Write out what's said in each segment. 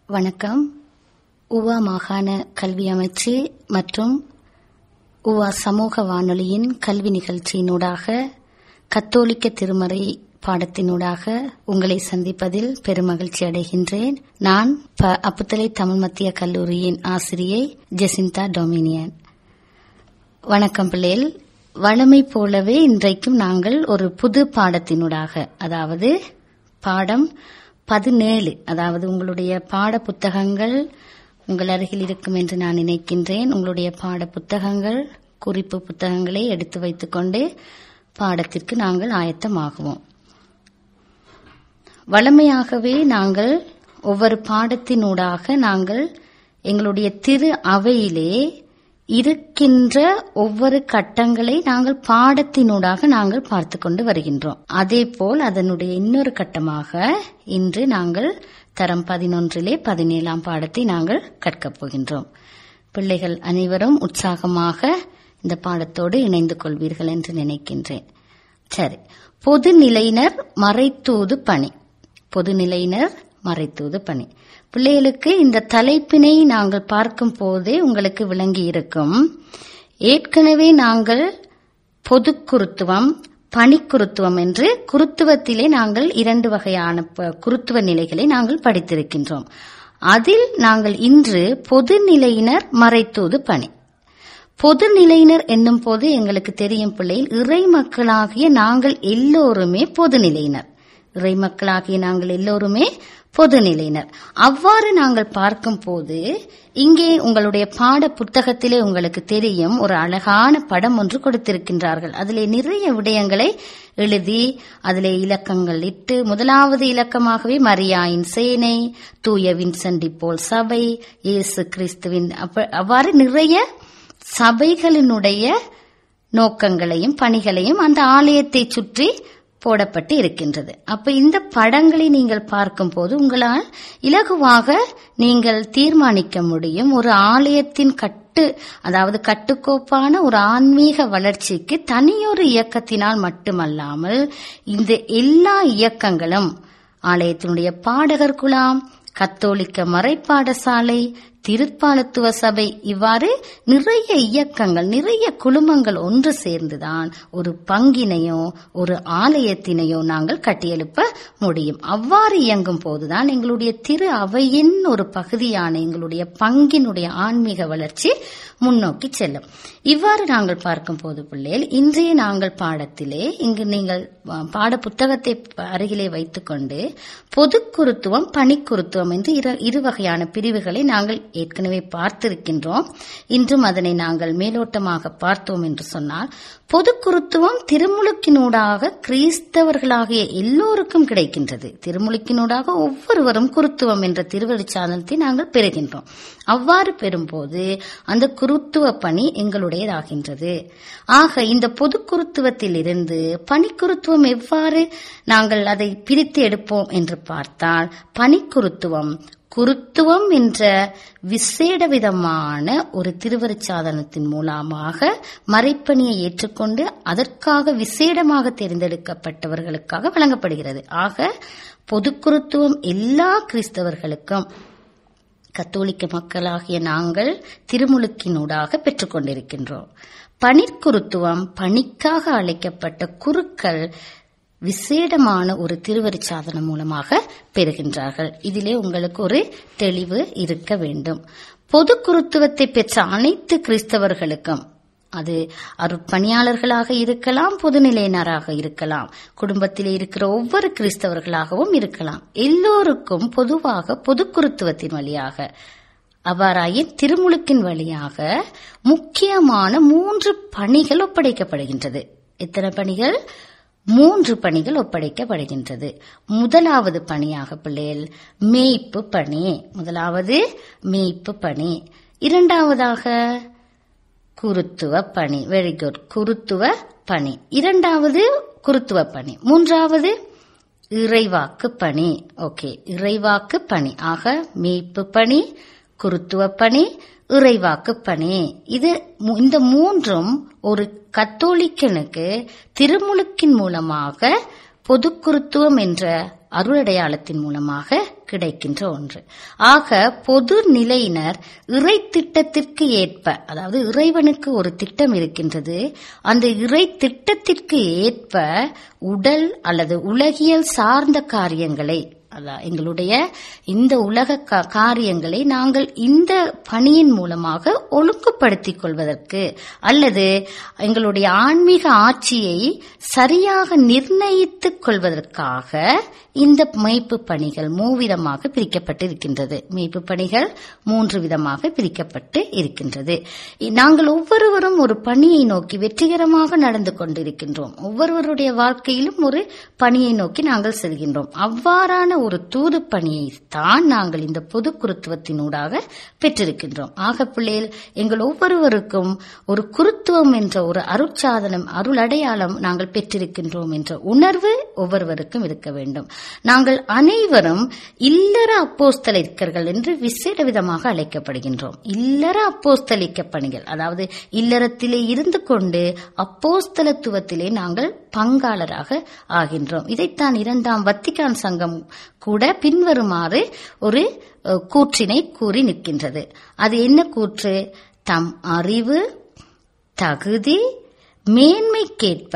வணக்கம் உவா மாகாண கல்வி அமைச்சு மற்றும் உவா சமூக வானொலியின் கல்வி நிகழ்ச்சியினூடாக கத்தோலிக்க திருமறை பாடத்தினூடாக உங்களை சந்திப்பதில் பெருமகிழ்ச்சி அடைகின்றேன் நான் ப அப்புத்தலை தமிழ் மத்திய கல்லூரியின் ஆசிரியை ஜெசிந்தா டொமினியன் வணக்கம் பிள்ளைகள் வழமை போலவே இன்றைக்கும் நாங்கள் ஒரு புது பாடத்தினூடாக அதாவது பாடம் பதினேழு அதாவது உங்களுடைய பாட புத்தகங்கள் உங்கள் அருகில் இருக்கும் என்று நான் நினைக்கின்றேன் உங்களுடைய பாட புத்தகங்கள் குறிப்பு புத்தகங்களை எடுத்து வைத்துக்கொண்டு பாடத்திற்கு நாங்கள் ஆயத்தமாகுவோம் வழமையாகவே நாங்கள் ஒவ்வொரு பாடத்தினூடாக நாங்கள் எங்களுடைய திரு அவையிலே இருக்கின்ற ஒவ்வொரு கட்டங்களை நாங்கள் பாடத்தினூடாக நாங்கள் பார்த்து கொண்டு வருகின்றோம் அதே போல் அதனுடைய இன்னொரு கட்டமாக இன்று நாங்கள் தரம் பதினொன்றிலே பதினேழாம் பாடத்தை நாங்கள் கற்கப் போகின்றோம் பிள்ளைகள் அனைவரும் உற்சாகமாக இந்த பாடத்தோடு இணைந்து கொள்வீர்கள் என்று நினைக்கின்றேன் சரி பொதுநிலையினர் மறைத்தூது பணி பொதுநிலையினர் மறைத்தூது பணி பிள்ளைகளுக்கு இந்த தலைப்பினை நாங்கள் பார்க்கும் போதே உங்களுக்கு விளங்கி இருக்கும் ஏற்கனவே நாங்கள் பொது குருத்துவம் பணிக்குருத்துவம் என்று குருத்துவத்திலே நாங்கள் இரண்டு வகையான குருத்துவ நிலைகளை நாங்கள் படித்திருக்கின்றோம் அதில் நாங்கள் இன்று பொதுநிலையினர் மறைத்தூது பணி பொதுநிலையினர் என்னும் போது எங்களுக்கு தெரியும் பிள்ளையில் இறை மக்களாகிய நாங்கள் எல்லோருமே பொதுநிலையினர் இறை மக்களாகிய நாங்கள் எல்லோருமே பொதுநிலையினர் அவ்வாறு நாங்கள் பார்க்கும் போது இங்கே உங்களுடைய பாட புத்தகத்திலே உங்களுக்கு தெரியும் ஒரு அழகான படம் ஒன்று கொடுத்திருக்கின்றார்கள் அதிலே நிறைய விடயங்களை எழுதி அதிலே இலக்கங்கள் இட்டு முதலாவது இலக்கமாகவே மரியாயின் சேனை தூய வின்சென்டி போல் சபை இயேசு கிறிஸ்துவின் அவ்வாறு நிறைய சபைகளினுடைய நோக்கங்களையும் பணிகளையும் அந்த ஆலயத்தை சுற்றி போடப்பட்டு இருக்கின்றது அப்ப இந்த படங்களை நீங்கள் பார்க்கும் போது உங்களால் இலகுவாக நீங்கள் தீர்மானிக்க முடியும் ஒரு ஆலயத்தின் கட்டு அதாவது கட்டுக்கோப்பான ஒரு ஆன்மீக வளர்ச்சிக்கு தனியொரு இயக்கத்தினால் மட்டுமல்லாமல் இந்த எல்லா இயக்கங்களும் ஆலயத்தினுடைய பாடகர் குழாம் கத்தோலிக்க மறைப்பாடசாலை திருப்பாலத்துவ சபை இவ்வாறு நிறைய இயக்கங்கள் நிறைய குழுமங்கள் ஒன்று சேர்ந்துதான் ஒரு பங்கினையோ ஒரு ஆலயத்தினையோ நாங்கள் கட்டியெழுப்ப முடியும் அவ்வாறு இயங்கும் போதுதான் எங்களுடைய திரு அவையின் ஒரு பகுதியான எங்களுடைய பங்கினுடைய ஆன்மீக வளர்ச்சி முன்னோக்கி செல்லும் இவ்வாறு நாங்கள் பார்க்கும் போது பிள்ளைகள் இன்றைய நாங்கள் பாடத்திலே இங்கு நீங்கள் பாட புத்தகத்தை அருகிலே வைத்துக்கொண்டு பொது குருத்துவம் பணிக்குருத்துவம் என்று இரு வகையான பிரிவுகளை நாங்கள் ஏற்கனவே பார்த்திருக்கின்றோம் இன்றும் அதனை நாங்கள் மேலோட்டமாக பார்த்தோம் என்று சொன்னால் பொது குருத்துவம் திருமுழுக்கினூடாக கிறிஸ்தவர்களாகிய எல்லோருக்கும் கிடைக்கின்றது திருமுழுக்கினூடாக ஒவ்வொருவரும் குருத்துவம் என்ற திருவழிச்சாதனத்தை நாங்கள் பெறுகின்றோம் அவ்வாறு பெறும்போது அந்த குருத்துவ பணி எங்களுடையதாகின்றது ஆக இந்த பொது குருத்துவத்தில் இருந்து பணிக்குருத்துவம் எவ்வாறு நாங்கள் அதை பிரித்து எடுப்போம் என்று பார்த்தால் பணிக்குருத்துவம் குருத்துவம் என்ற விசேட விதமான ஒரு திருவருச்சாதனத்தின் மூலமாக மறைப்பணியை ஏற்றுக்கொண்டு அதற்காக விசேடமாக தேர்ந்தெடுக்கப்பட்டவர்களுக்காக வழங்கப்படுகிறது ஆக பொது குருத்துவம் எல்லா கிறிஸ்தவர்களுக்கும் கத்தோலிக்க மக்களாகிய நாங்கள் திருமுழுக்கினூடாக பெற்றுக்கொண்டிருக்கின்றோம் பணிக்குருத்துவம் பணிக்காக அழைக்கப்பட்ட குருக்கள் விசேடமான ஒரு திருவருச்சாதனம் மூலமாக பெறுகின்றார்கள் இதிலே உங்களுக்கு ஒரு தெளிவு இருக்க வேண்டும் பொது குருத்துவத்தை பெற்ற அனைத்து கிறிஸ்தவர்களுக்கும் அது அருட்பணியாளர்களாக இருக்கலாம் பொதுநிலையினராக இருக்கலாம் குடும்பத்திலே இருக்கிற ஒவ்வொரு கிறிஸ்தவர்களாகவும் இருக்கலாம் எல்லோருக்கும் பொதுவாக பொது குருத்துவத்தின் வழியாக அவ்வாறாயின் திருமுழுக்கின் வழியாக முக்கியமான மூன்று பணிகள் ஒப்படைக்கப்படுகின்றது எத்தனை பணிகள் மூன்று பணிகள் ஒப்படைக்கப்படுகின்றது முதலாவது பணியாக பிள்ளைகள் மேய்ப்பு பணி முதலாவது மேய்ப்பு பணி இரண்டாவதாக குருத்துவ பணி வெரி குட் குருத்துவ பணி இரண்டாவது குருத்துவ பணி மூன்றாவது இறைவாக்கு பணி ஓகே இறைவாக்கு பணி ஆக மேய்ப்பு பணி குருத்துவ பணி இறைவாக்கு பணி இது மு- இந்த மூன்றும் ஒரு கத்தோலிக்கனுக்கு திருமுழுக்கின் மூலமாக பொது குருத்துவம் என்ற அருளடையாளத்தின் மூலமாக கிடைக்கின்ற ஒன்று ஆக பொது நிலையினர் இறை திட்டத்திற்கு ஏற்ப அதாவது இறைவனுக்கு ஒரு திட்டம் இருக்கின்றது அந்த இறை திட்டத்திற்கு ஏற்ப உடல் அல்லது உலகியல் சார்ந்த காரியங்களை அதான் எங்களுடைய இந்த உலக கா- காரியங்களை நாங்கள் இந்த பணியின் மூலமாக ஒழுங்குபடுத்திக் கொள்வதற்கு அல்லது எங்களுடைய ஆன்மீக ஆட்சியை சரியாக நிர்ணயித்துக் கொள்வதற்காக இந்த மெய்ப்பு பணிகள் மூவிதமாக பிரிக்கப்பட்டு இருக்கின்றது மெய்ப்பு பணிகள் மூன்று விதமாக பிரிக்கப்பட்டு இருக்கின்றது இ- நாங்கள் ஒவ்வொருவரும் ஒரு பணியை நோக்கி வெற்றிகரமாக நடந்து கொண்டிருக்கின்றோம் ஒவ்வொருவருடைய வாழ்க்கையிலும் ஒரு பணியை நோக்கி நாங்கள் செல்கின்றோம் அவ்வாறான ஒரு தூது பணியை தான் நாங்கள் இந்த பொது குருத்துவத்தினூடாக பெற்றிருக்கின்றோம் ஆக பிள்ளைகள் எங்கள் ஒவ்வொருவருக்கும் ஒரு குருத்துவம் என்ற ஒரு அருட்சாதனம் அருள் அடையாளம் நாங்கள் பெற்றிருக்கின்றோம் என்ற உணர்வு ஒவ்வொருவருக்கும் இருக்க வேண்டும் நாங்கள் அனைவரும் இல்லற அப்போஸ்தலிக்கர்கள் என்று விசேட விதமாக அழைக்கப்படுகின்றோம் இல்லற அப்போஸ்தலிக்க பணிகள் அதாவது இல்லறத்திலே இருந்து கொண்டு அப்போஸ்தலத்துவத்திலே நாங்கள் பங்காளராக ஆகின்றோம் இதைத்தான் இரண்டாம் வத்திக்கான் சங்கம் கூட பின்வருமாறு ஒரு அஹ், கூற்றினை கூறி நிற்கின்றது அது என்ன கூற்று தம் அறிவு தகுதி மேன்மைக்கேற்ப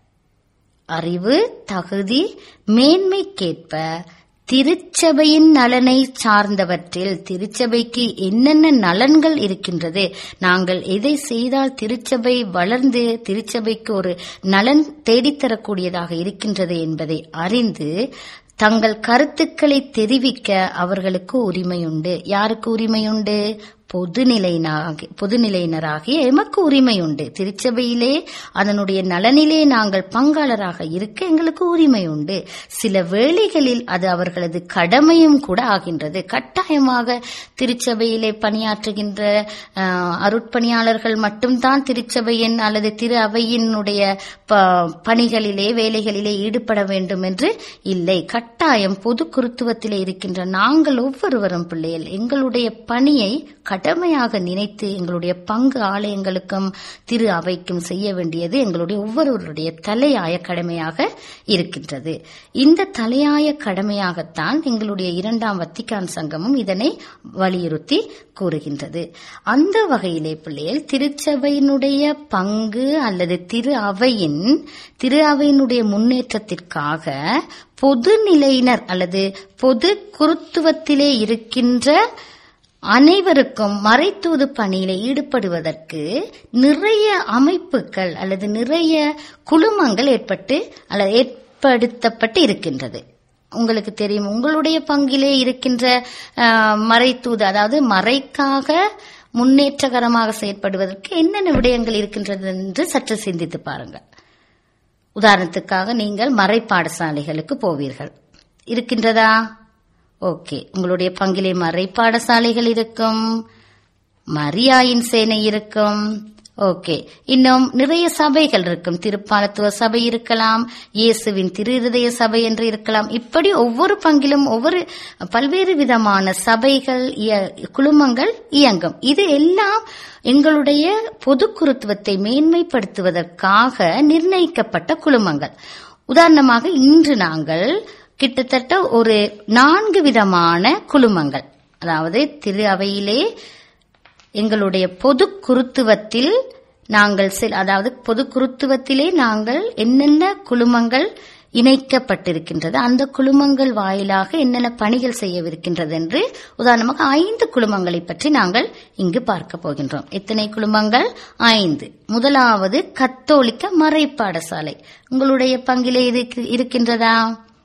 அறிவு தகுதி மேன்மைக்கேற்ப திருச்சபையின் நலனை சார்ந்தவற்றில் திருச்சபைக்கு என்னென்ன நலன்கள் இருக்கின்றது நாங்கள் எதை செய்தால் திருச்சபை வளர்ந்து திருச்சபைக்கு ஒரு நலன் தேடித்தரக்கூடியதாக இருக்கின்றது என்பதை அறிந்து தங்கள் கருத்துக்களை தெரிவிக்க அவர்களுக்கு உரிமையுண்டு யாருக்கு உரிமையுண்டு பொதுநிலையினாகி பொதுநிலையினராகிய எமக்கு உரிமை உண்டு திருச்சபையிலே அதனுடைய நலனிலே நாங்கள் பங்காளராக இருக்க எங்களுக்கு உரிமை உண்டு சில வேளைகளில் அது அவர்களது கடமையும் கூட ஆகின்றது கட்டாயமாக திருச்சபையிலே பணியாற்றுகின்ற ஆஹ், அருட்பணியாளர்கள் மட்டும்தான் திருச்சபையின் அல்லது திரு அவையினுடைய ப- பணிகளிலே வேலைகளிலே ஈடுபட வேண்டும் என்று இல்லை கட்டாயம் பொது குருத்துவத்திலே இருக்கின்ற நாங்கள் ஒவ்வொருவரும் பிள்ளைகள் எங்களுடைய பணியை கடமையாக நினைத்து எங்களுடைய பங்கு ஆலயங்களுக்கும் திரு அவைக்கும் செய்ய வேண்டியது எங்களுடைய ஒவ்வொருவருடைய தலையாய கடமையாக இருக்கின்றது இந்த தலையாய கடமையாகத்தான் எங்களுடைய இரண்டாம் வத்திக்கான் சங்கமும் இதனை வலியுறுத்தி கூறுகின்றது அந்த வகையிலே பிள்ளைகள் திருச்சபையினுடைய பங்கு அல்லது திரு அவையின் திரு அவையினுடைய முன்னேற்றத்திற்காக பொது நிலையினர் அல்லது பொது குருத்துவத்திலே இருக்கின்ற அனைவருக்கும் மறைத்தூது பணியில ஈடுபடுவதற்கு நிறைய அமைப்புகள் அல்லது நிறைய குழுமங்கள் ஏற்பட்டு அல்லது ஏற்படுத்தப்பட்டு இருக்கின்றது உங்களுக்கு தெரியும் உங்களுடைய பங்கிலே இருக்கின்ற ஆஹ், மறைத்தூது அதாவது மறைக்காக முன்னேற்றகரமாக செயற்படுவதற்கு என்னென்ன விடயங்கள் இருக்கின்றது என்று சற்று சிந்தித்து பாருங்கள் உதாரணத்துக்காக நீங்கள் மறை பாடசாலைகளுக்கு போவீர்கள் இருக்கின்றதா ஓகே உங்களுடைய பங்கிலே மறை பாடசாலைகள் இருக்கும் மரியாயின் சேனை இருக்கும் ஓகே இன்னும் நிறைய சபைகள் இருக்கும் திருப்பாலத்துவ சபை இருக்கலாம் இயேசுவின் திரு இருதய சபை என்று இருக்கலாம் இப்படி ஒவ்வொரு பங்கிலும் ஒவ்வொரு பல்வேறு விதமான சபைகள் இய- குழுமங்கள் இயங்கும் இது எல்லாம் எங்களுடைய பொது குருத்துவத்தை மேன்மைப்படுத்துவதற்காக நிர்ணயிக்கப்பட்ட குழுமங்கள் உதாரணமாக இன்று நாங்கள் கிட்டத்தட்ட ஒரு நான்கு விதமான குழுமங்கள் அதாவது திரு அவையிலே எங்களுடைய பொது குருத்துவத்தில் நாங்கள் செல் அதாவது பொது குருத்துவத்திலே நாங்கள் என்னென்ன குழுமங்கள் இணைக்கப்பட்டிருக்கின்றது அந்த குழுமங்கள் வாயிலாக என்னென்ன பணிகள் செய்யவிருக்கின்றது என்று உதாரணமாக ஐந்து குழுமங்களை பற்றி நாங்கள் இங்கு பார்க்க போகின்றோம் எத்தனை குழுமங்கள் ஐந்து முதலாவது கத்தோலிக்க மறை பாடசாலை உங்களுடைய பங்கிலே இது இருக்கின்றதா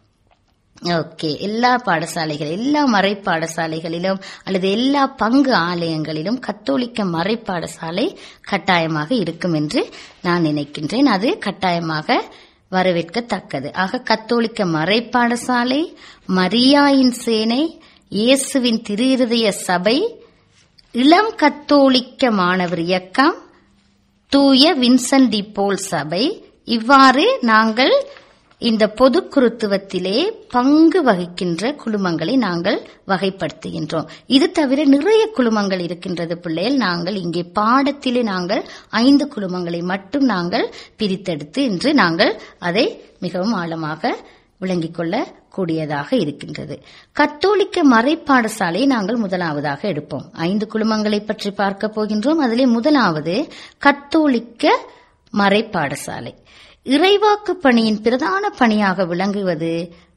ஓகே எல்லா பாடசாலைகள் எல்லா மறை பாடசாலைகளிலும் அல்லது எல்லா பங்கு ஆலயங்களிலும் கத்தோலிக்க மறை பாடசாலை கட்டாயமாக இருக்கும் என்று நான் நினைக்கின்றேன் அது கட்டாயமாக வரவேற்கத்தக்கது ஆக கத்தோலிக்க மறை பாடசாலை மரியாயின் சேனை இயேசுவின் திரு இருதய சபை இளம் கத்தோலிக்க மாணவர் இயக்கம் தூய வின்சென்ட் டி போல் சபை இவ்வாறு நாங்கள் இந்த பொது குருத்துவத்திலே பங்கு வகிக்கின்ற குழுமங்களை நாங்கள் வகைப்படுத்துகின்றோம் இது தவிர நிறைய குழுமங்கள் இருக்கின்றது பிள்ளைகள் நாங்கள் இங்கே பாடத்திலே நாங்கள் ஐந்து குழுமங்களை மட்டும் நாங்கள் பிரித்தெடுத்து இன்று நாங்கள் அதை மிகவும் ஆழமாக விளங்கிக் கொள்ள கூடியதாக இருக்கின்றது கத்தோலிக்க மறைப்பாடசாலை நாங்கள் முதலாவதாக எடுப்போம் ஐந்து குழுமங்களை பற்றி பார்க்க போகின்றோம் அதிலே முதலாவது கத்தோலிக்க மறைப்பாடசாலை இறைவாக்கு பணியின் பிரதான பணியாக விளங்குவது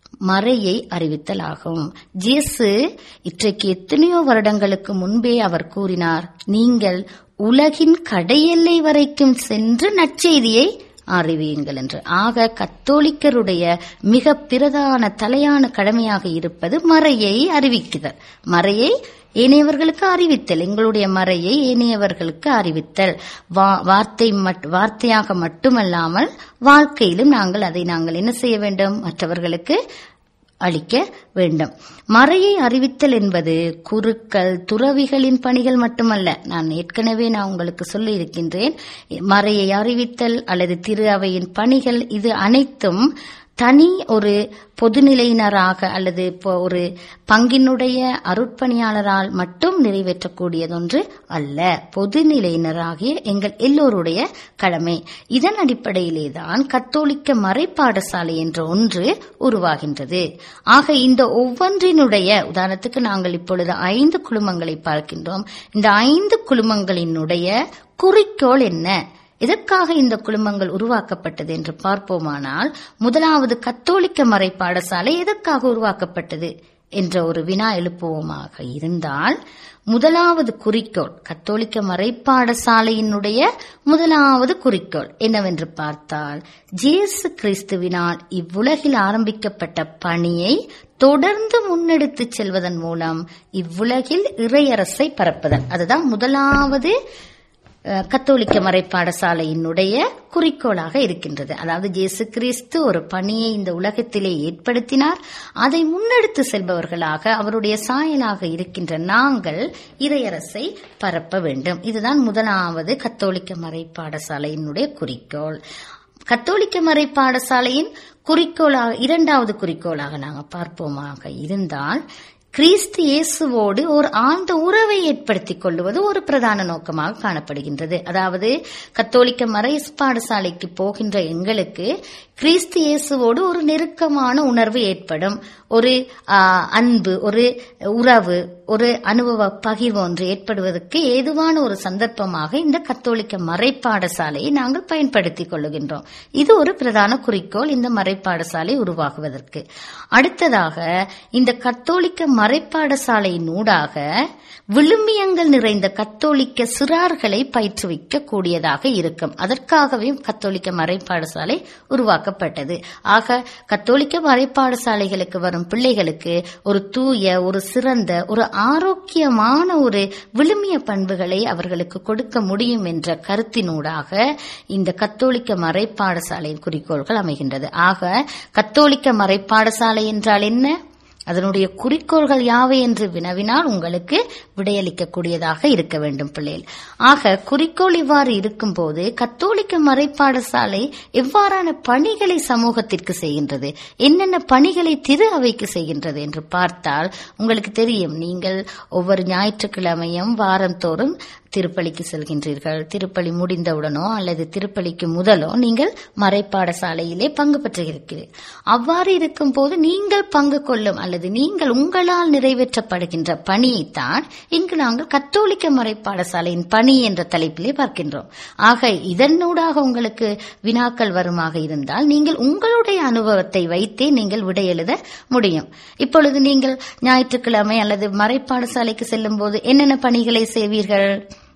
மறையை அறிவித்தல் ஆகும் ஜேசு இன்றைக்கு எத்தனையோ வருடங்களுக்கு முன்பே அவர் கூறினார் நீங்கள் உலகின் கடையெல்லை வரைக்கும் சென்று நற்செய்தியை அறிவியுங்கள் என்று ஆக கத்தோலிக்கருடைய மிக பிரதான தலையான கடமையாக இருப்பது மறையை அறிவிக்குதல் மறையை ஏனையவர்களுக்கு அறிவித்தல் எங்களுடைய மறையை ஏனையவர்களுக்கு அறிவித்தல் வார்த்தை வார்த்தையாக மட்டுமல்லாமல் வாழ்க்கையிலும் நாங்கள் அதை நாங்கள் என்ன செய்ய வேண்டும் மற்றவர்களுக்கு அளிக்க வேண்டும் மறையை அறிவித்தல் என்பது குருக்கள் துறவிகளின் பணிகள் மட்டுமல்ல நான் ஏற்கனவே நான் உங்களுக்கு சொல்லி இருக்கின்றேன் மறையை அறிவித்தல் அல்லது திரு அவையின் பணிகள் இது அனைத்தும் தனி ஒரு பொதுநிலையினராக அல்லது இப்போ ஒரு பங்கினுடைய அருட்பணியாளரால் மட்டும் நிறைவேற்றக்கூடியதொன்று அல்ல பொதுநிலையினராகிய எங்கள் எல்லோருடைய கடமை இதன் அடிப்படையிலே தான் கத்தோலிக்க மறைப்பாடசாலை என்ற ஒன்று உருவாகின்றது ஆக இந்த ஒவ்வொன்றினுடைய உதாரணத்துக்கு நாங்கள் இப்பொழுது ஐந்து குழுமங்களை பார்க்கின்றோம் இந்த ஐந்து குழுமங்களினுடைய குறிக்கோள் என்ன எதற்காக இந்த குழுமங்கள் உருவாக்கப்பட்டது என்று பார்ப்போமானால் முதலாவது கத்தோலிக்க மறை பாடசாலை எதற்காக உருவாக்கப்பட்டது என்ற ஒரு வினா எழுப்புவோமாக இருந்தால் முதலாவது குறிக்கோள் கத்தோலிக்க மறைப்பாடசாலையினுடைய முதலாவது குறிக்கோள் என்னவென்று பார்த்தால் ஜேசு கிறிஸ்துவினால் இவ்வுலகில் ஆரம்பிக்கப்பட்ட பணியை தொடர்ந்து முன்னெடுத்து செல்வதன் மூலம் இவ்வுலகில் இறையரசை பரப்புதல் அதுதான் முதலாவது கத்தோலிக்க மறைப்பாடசாலையினுடைய குறிக்கோளாக இருக்கின்றது அதாவது ஜேசு கிறிஸ்து ஒரு பணியை இந்த உலகத்திலே ஏற்படுத்தினார் அதை முன்னெடுத்து செல்பவர்களாக அவருடைய சாயலாக இருக்கின்ற நாங்கள் இறையரசை பரப்ப வேண்டும் இதுதான் முதலாவது கத்தோலிக்க மறைப்பாடசாலையினுடைய குறிக்கோள் கத்தோலிக்க மறை பாடசாலையின் குறிக்கோளாக இரண்டாவது குறிக்கோளாக நாங்கள் பார்ப்போமாக இருந்தால் கிறிஸ்து இயேசுவோடு ஒரு ஆழ்ந்த உறவை ஏற்படுத்திக் கொள்வது ஒரு பிரதான நோக்கமாக காணப்படுகின்றது அதாவது கத்தோலிக்க மறை பாடசாலைக்கு போகின்ற எங்களுக்கு கிறிஸ்து இயேசுவோடு ஒரு நெருக்கமான உணர்வு ஏற்படும் ஒரு அன்பு ஒரு உறவு ஒரு அனுபவ பகிர்வு ஒன்று ஏற்படுவதற்கு ஏதுவான ஒரு சந்தர்ப்பமாக இந்த கத்தோலிக்க மறைப்பாடசாலையை நாங்கள் பயன்படுத்திக் கொள்ளுகின்றோம் இது ஒரு பிரதான குறிக்கோள் இந்த மறைப்பாடசாலை உருவாகுவதற்கு அடுத்ததாக இந்த கத்தோலிக்க மறைப்பாடசாலையின் ஊடாக விழுமியங்கள் நிறைந்த கத்தோலிக்க சிறார்களை பயிற்றுவிக்க கூடியதாக இருக்கும் அதற்காகவே கத்தோலிக்க மறைப்பாடசாலை உருவாக்கப்பட்டது ஆக கத்தோலிக்க மறைப்பாடசாலைகளுக்கு வரும் பிள்ளைகளுக்கு ஒரு தூய ஒரு சிறந்த ஒரு ஆரோக்கியமான ஒரு விழுமிய பண்புகளை அவர்களுக்கு கொடுக்க முடியும் என்ற கருத்தினூடாக இந்த கத்தோலிக்க மறைப்பாடசாலையின் குறிக்கோள்கள் அமைகின்றது ஆக கத்தோலிக்க மறைப்பாடசாலை என்றால் என்ன அதனுடைய குறிக்கோள்கள் யாவை என்று வினவினால் உங்களுக்கு விடையளிக்கக்கூடியதாக இருக்க வேண்டும் பிள்ளைகள் ஆக குறிக்கோள் இவ்வாறு இருக்கும்போது கத்தோலிக்க மறைப்பாடசாலை எவ்வாறான பணிகளை சமூகத்திற்கு செய்கின்றது என்னென்ன பணிகளை திரு அவைக்கு செய்கின்றது என்று பார்த்தால் உங்களுக்கு தெரியும் நீங்கள் ஒவ்வொரு ஞாயிற்றுக்கிழமையும் வாரந்தோறும் திருப்பலிக்கு செல்கின்றீர்கள் திருப்பலி முடிந்தவுடனோ அல்லது திருப்பலிக்கு முதலோ நீங்கள் மறைப்பாடசாலையிலே பங்கு பெற்றிருக்கிறீர்கள் அவ்வாறு இருக்கும் போது நீங்கள் பங்கு கொள்ளும் அல்லது நீங்கள் உங்களால் நிறைவேற்றப்படுகின்ற பணியைத்தான் இங்கு நாங்கள் கத்தோலிக்க மறைப்பாடசாலையின் பணி என்ற தலைப்பிலே பார்க்கின்றோம் ஆக இதனூடாக உங்களுக்கு வினாக்கள் வருமாக இருந்தால் நீங்கள் உங்களுடைய அனுபவத்தை வைத்தே நீங்கள் விடை எழுத முடியும் இப்பொழுது நீங்கள் ஞாயிற்றுக்கிழமை அல்லது மறைப்பாடசாலைக்கு செல்லும் போது என்னென்ன பணிகளை செய்வீர்கள்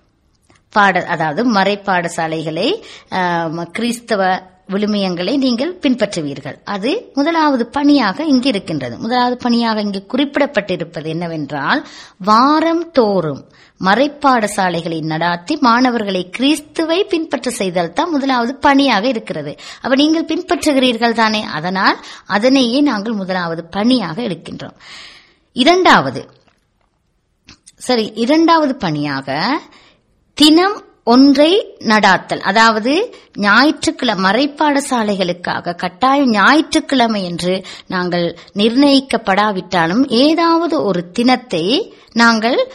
பாட அதாவது மறைப்பாடசாலைகளை கிறிஸ்தவ விழுமியங்களை நீங்கள் பின்பற்றுவீர்கள் அது முதலாவது பணியாக இங்கு இருக்கின்றது முதலாவது பணியாக இங்கு குறிப்பிடப்பட்டிருப்பது என்னவென்றால் வாரம் தோறும் மறைப்பாடசாலைகளை நடாத்தி மாணவர்களை கிறிஸ்துவை பின்பற்ற செய்தல் தான் முதலாவது பணியாக இருக்கிறது அப்ப நீங்கள் பின்பற்றுகிறீர்கள் தானே அதனால் அதனையே நாங்கள் முதலாவது பணியாக எடுக்கின்றோம் இரண்டாவது சரி இரண்டாவது பணியாக தினம் ஒன்றை நடாத்தல் அதாவது ஞாயிற்றுக்கிழமை மறைப்பாடசாலைகளுக்காக கட்டாயம் ஞாயிற்றுக்கிழமை என்று நாங்கள் நிர்ணயிக்கப்படாவிட்டாலும் ஏதாவது ஒரு தினத்தை நாங்கள்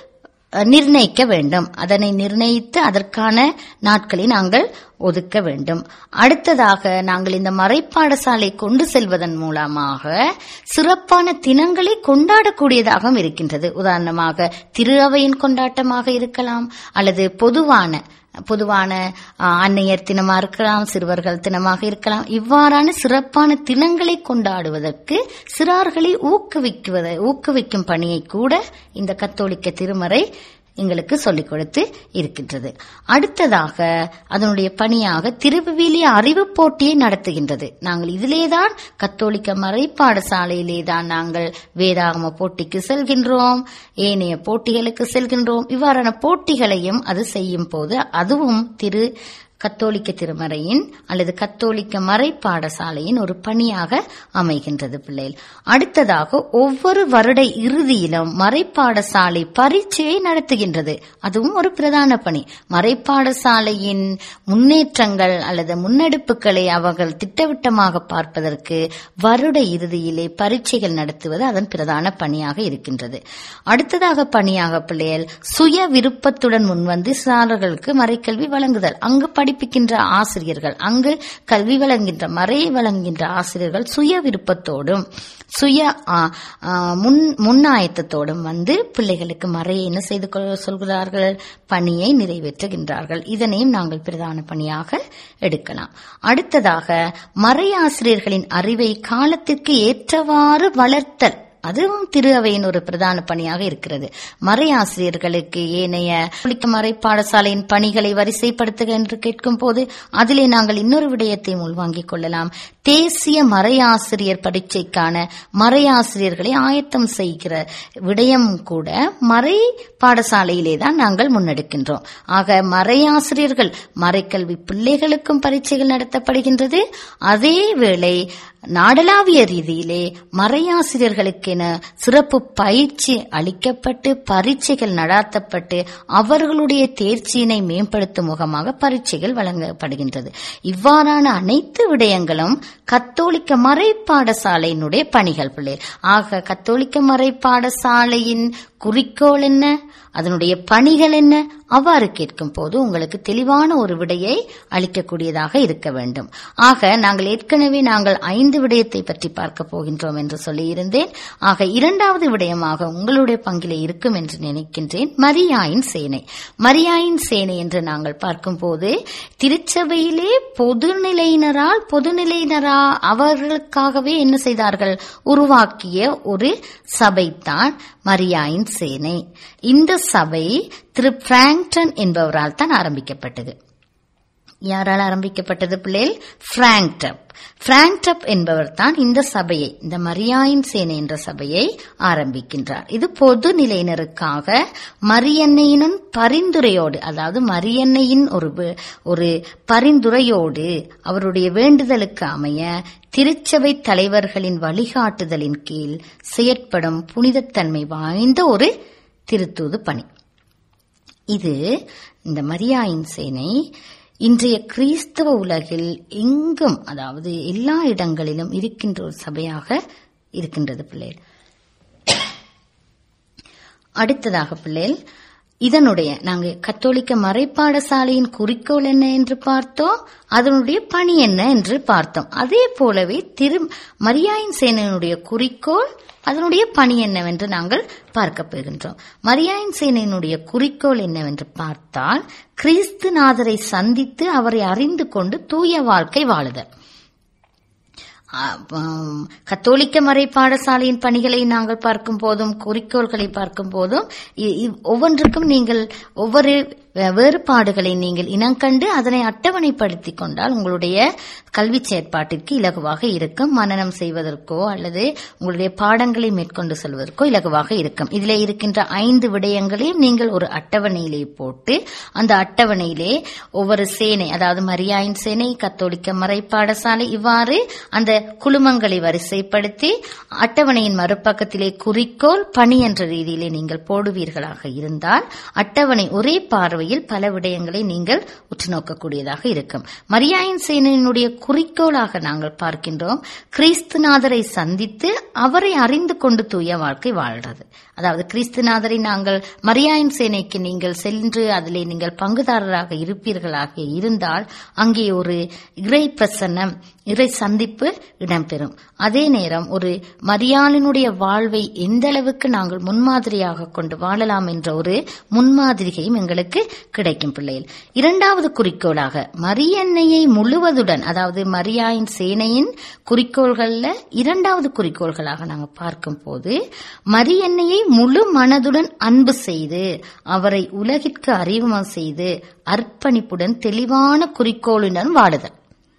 அஹ், நிர்ணயிக்க வேண்டும் அதனை நிர்ணயித்து அதற்கான நாட்களை நாங்கள் ஒதுக்க வேண்டும் அடுத்ததாக நாங்கள் இந்த மறைப்பாடசாலை கொண்டு செல்வதன் மூலமாக சிறப்பான தினங்களை கொண்டாடக்கூடியதாகவும் இருக்கின்றது உதாரணமாக திரு அவையின் கொண்டாட்டமாக இருக்கலாம் அல்லது பொதுவான பொதுவான ஆ, அன்னையர் தினமா இருக்கலாம் சிறுவர்கள் தினமாக இருக்கலாம் இவ்வாறான சிறப்பான தினங்களை கொண்டாடுவதற்கு சிறார்களை ஊக்குவிக்குவதை ஊக்குவிக்கும் பணியை கூட இந்த கத்தோலிக்க திருமறை எங்களுக்கு சொல்லிக் கொடுத்து இருக்கின்றது அடுத்ததாக அதனுடைய பணியாக திருவிவிலிய அறிவு போட்டியை நடத்துகின்றது நாங்கள் இதிலேதான் கத்தோலிக்க மறை பாடசாலையிலே தான் நாங்கள் வேதாகம போட்டிக்கு செல்கின்றோம் ஏனைய போட்டிகளுக்கு செல்கின்றோம் இவ்வாறான போட்டிகளையும் அது செய்யும் போது அதுவும் திரு கத்தோலிக்க திருமறையின் அல்லது கத்தோலிக்க மறை பாடசாலையின் ஒரு பணியாக அமைகின்றது பிள்ளைகள் அடுத்ததாக ஒவ்வொரு வருட இறுதியிலும் மறைப்பாடசாலை பரீட்சையை நடத்துகின்றது அதுவும் ஒரு பிரதான பணி மறைப்பாடசாலையின் முன்னேற்றங்கள் அல்லது முன்னெடுப்புகளை அவர்கள் திட்டவட்டமாக பார்ப்பதற்கு வருட இறுதியிலே பரீட்சைகள் நடத்துவது அதன் பிரதான பணியாக இருக்கின்றது அடுத்ததாக பணியாக பிள்ளைகள் சுய விருப்பத்துடன் முன்வந்து சாரர்களுக்கு மறைக்கல்வி வழங்குதல் அங்கு படிப்பிக்கின்ற ஆசிரியர்கள் அங்கு கல்வி வழங்குகின்ற மறை வழங்குகின்ற ஆசிரியர்கள் சுய விருப்பத்தோடும் சுய ஆ, ஆ, முன் முன்னாயத்தத்தோடும் வந்து பிள்ளைகளுக்கு மறையை என்ன செய்து கொள்ள சொல்கிறார்கள் பணியை நிறைவேற்றுகின்றார்கள் இதனையும் நாங்கள் பிரதான பணியாக எடுக்கலாம் அடுத்ததாக மறையாசிரியர்களின் அறிவை காலத்திற்கு ஏற்றவாறு வளர்த்தல் அதுவும் திரு அவையின் ஒரு பிரதான பணியாக இருக்கிறது மறையாசிரியர்களுக்கு ஏனைய புளிக்க மறை பாடசாலையின் பணிகளை வரிசைப்படுத்துக என்று கேட்கும் போது அதிலே நாங்கள் இன்னொரு விடயத்தை உள்வாங்கிக் கொள்ளலாம் தேசிய மறையாசிரியர் பரீட்சைக்கான மறையாசிரியர்களை ஆயத்தம் செய்கிற விடயம் கூட மறை பாடசாலையிலே தான் நாங்கள் முன்னெடுக்கின்றோம் ஆக மறையாசிரியர்கள் மறைக்கல்வி பிள்ளைகளுக்கும் பரீட்சைகள் நடத்தப்படுகின்றது அதே வேளை நாடளாவிய ரீதியிலே மறையாசிரியர்களுக்கென சிறப்பு பயிற்சி அளிக்கப்பட்டு பரீட்சைகள் நடாத்தப்பட்டு அவர்களுடைய தேர்ச்சியினை மேம்படுத்தும் முகமாக பரீட்சைகள் வழங்கப்படுகின்றது இவ்வாறான அனைத்து விடயங்களும் கத்தோலிக்க மறை பாடசாலையினுடைய பணிகள் பிள்ளை ஆக கத்தோலிக்க மறை பாடசாலையின் குறிக்கோள் என்ன அதனுடைய பணிகள் என்ன அவ்வாறு கேட்கும் போது உங்களுக்கு தெளிவான ஒரு விடையை அளிக்கக்கூடியதாக இருக்க வேண்டும் ஆக நாங்கள் ஏற்கனவே நாங்கள் ஐந்து விடயத்தை பற்றி பார்க்க போகின்றோம் என்று சொல்லியிருந்தேன் ஆக இரண்டாவது விடயமாக உங்களுடைய பங்கிலே இருக்கும் என்று நினைக்கின்றேன் மரியாயின் சேனை மரியாயின் சேனை என்று நாங்கள் பார்க்கும்போது திருச்சபையிலே பொதுநிலையினரால் பொதுநிலையினரா அவர்களுக்காகவே என்ன செய்தார்கள் உருவாக்கிய ஒரு சபைதான் மரியாயின் சேனை இந்த சபை திரு பிராங்டன் என்பவரால் தான் ஆரம்பிக்கப்பட்டது யாரால் ஆரம்பிக்கப்பட்டது பிள்ளைகள் பிராங்டப் பிராங்டப் என்பவர் தான் இந்த சபையை இந்த மரியாயின் சேனை என்ற சபையை ஆரம்பிக்கின்றார் இது பொது நிலையினருக்காக மரியன்னையின் பரிந்துரையோடு அதாவது மரியன்னையின் ஒரு வே- ஒரு பரிந்துரையோடு அவருடைய வேண்டுதலுக்கு அமைய திருச்சபை தலைவர்களின் வழிகாட்டுதலின் கீழ் செயற்படும் புனிதத்தன்மை வாய்ந்த ஒரு திருத்தூது பணி இது இந்த மரியாயின் சேனை இன்றைய கிறிஸ்தவ உலகில் எங்கும் அதாவது எல்லா இடங்களிலும் இருக்கின்ற ஒரு சபையாக இருக்கின்றது பிள்ளைகள் அடுத்ததாக பிள்ளைகள் இதனுடைய நாங்க கத்தோலிக்க மறைப்பாடசாலையின் குறிக்கோள் என்ன என்று பார்த்தோம் அதனுடைய பணி என்ன என்று பார்த்தோம் அதே போலவே திரு மரியாயின் சேனையினுடைய குறிக்கோள் அதனுடைய பணி என்னவென்று நாங்கள் பார்க்க போகின்றோம் மரியாயின் சேனையினுடைய குறிக்கோள் என்னவென்று பார்த்தால் கிறிஸ்துநாதரை சந்தித்து அவரை அறிந்து கொண்டு தூய வாழ்க்கை வாழுதல் ஆம், கத்தோலிக்க மறை பாடசாலையின் பணிகளை நாங்கள் பார்க்கும் போதும் குறிக்கோள்களை பார்க்கும் போதும் இ- இவ்- ஒவ்வொன்றுக்கும் நீங்கள் ஒவ்வொரு வே- வேறுபாடுகளை நீங்கள் இனங்கண்டு அதனை அட்டவணைப்படுத்திக் கொண்டால் உங்களுடைய கல்வி செயற்பாட்டிற்கு இலகுவாக இருக்கும் மனனம் செய்வதற்கோ அல்லது உங்களுடைய பாடங்களை மேற்கொண்டு செல்வதற்கோ இலகுவாக இருக்கும் இதிலே இருக்கின்ற ஐந்து விடயங்களையும் நீங்கள் ஒரு அட்டவணையிலே போட்டு அந்த அட்டவணையிலே ஒவ்வொரு சேனை அதாவது மரியாயின் சேனை கத்தோலிக்க மறை பாடசாலை இவ்வாறு அந்த குழுமங்களை வரிசைப்படுத்தி அட்டவணையின் மறுபக்கத்திலே குறிக்கோள் பணி என்ற ரீதியிலே நீங்கள் போடுவீர்களாக இருந்தால் அட்டவணை ஒரே பார்வையில் பல விடயங்களை நீங்கள் உற்று நோக்கக்கூடியதாக இருக்கும் மரியாயின் சேனையினுடைய குறிக்கோளாக நாங்கள் பார்க்கின்றோம் கிறிஸ்துநாதரை சந்தித்து அவரை அறிந்து கொண்டு தூய வாழ்க்கை வாழ்றது அதாவது கிறிஸ்துநாதரை நாங்கள் மரியாயின் சேனைக்கு நீங்கள் சென்று அதிலே நீங்கள் பங்குதாரராக இருப்பீர்களாக இருந்தால் அங்கே ஒரு இறை பிரசன்னம் இறை சந்திப்பு இடம்பெறும் அதே நேரம் ஒரு மரியாளினுடைய வாழ்வை எந்த அளவுக்கு நாங்கள் முன்மாதிரியாக கொண்டு வாழலாம் என்ற ஒரு முன்மாதிரிகையும் எங்களுக்கு கிடைக்கும் பிள்ளைகள் இரண்டாவது குறிக்கோளாக மரியன்னையை முழுவதுடன் அதாவது மரியாயின் சேனையின் குறிக்கோள்கள்ல இரண்டாவது குறிக்கோள்களாக நாங்கள் பார்க்கும் போது மரியன்னையை முழு மனதுடன் அன்பு செய்து அவரை உலகிற்கு அறிமுகம் செய்து அர்ப்பணிப்புடன் தெளிவான குறிக்கோளுடன் வாடுதல்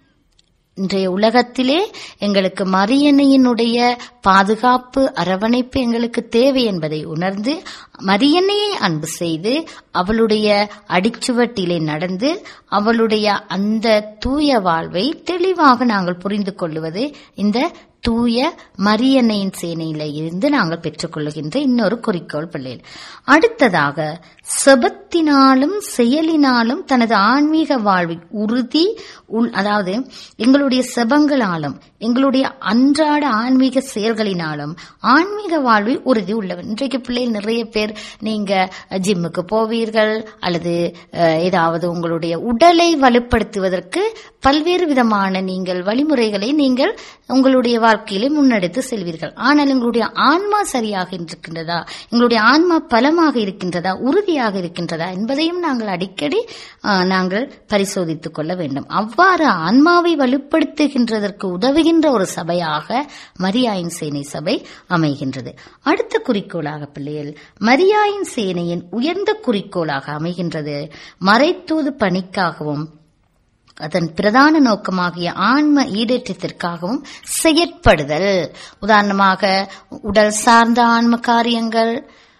இன்றைய உலகத்திலே எங்களுக்கு மரியன்னையினுடைய பாதுகாப்பு அரவணைப்பு எங்களுக்கு தேவை என்பதை உணர்ந்து மரியன்னையை அன்பு செய்து அவளுடைய அடிச்சுவட்டிலே நடந்து அவளுடைய அந்த தூய வாழ்வை தெளிவாக நாங்கள் புரிந்து கொள்வது இந்த தூய மரியன்னையின் சேனையில இருந்து நாங்கள் பெற்றுக்கொள்ளுகின்ற இன்னொரு குறிக்கோள் பிள்ளைகள் அடுத்ததாக செபத்தினாலும் செயலினாலும் தனது ஆன்மீக வாழ்வை உறுதி உள்- அதாவது எங்களுடைய செபங்களாலும் எங்களுடைய அன்றாட ஆன்மீக செயல்களினாலும் ஆன்மீக வாழ்வை உறுதி உள்ளவர் இன்றைக்கு பிள்ளைகள் நிறைய பேர் நீங்க ஜிம்முக்கு போவீர்கள் அல்லது அஹ், ஏதாவது உங்களுடைய உடலை வலுப்படுத்துவதற்கு பல்வேறு விதமான நீங்கள் வழிமுறைகளை நீங்கள் உங்களுடைய வாழ்க்கையிலே முன்னெடுத்து செல்வீர்கள் ஆனால் எங்களுடைய ஆன்மா சரியாக இருக்கின்றதா எங்களுடைய ஆன்மா பலமாக இருக்கின்றதா உறுதியாக இருக்கின்றதா என்பதையும் நாங்கள் அடிக்கடி அஹ், நாங்கள் பரிசோதித்துக் கொள்ள வேண்டும் அவ்வாறு ஆன்மாவை வலுப்படுத்துகின்றதற்கு உதவுகின்ற ஒரு சபையாக மரியாயின் சேனை சபை அமைகின்றது அடுத்த குறிக்கோளாக பிள்ளைகள் மரியாயின் சேனையின் உயர்ந்த குறிக்கோளாக அமைகின்றது மறைத்தூது பணிக்காகவும் அதன் பிரதான நோக்கமாகிய ஆன்ம ஈடேற்றத்திற்காகவும் செயற்படுதல் உதாரணமாக உடல் சார்ந்த ஆன்ம காரியங்கள்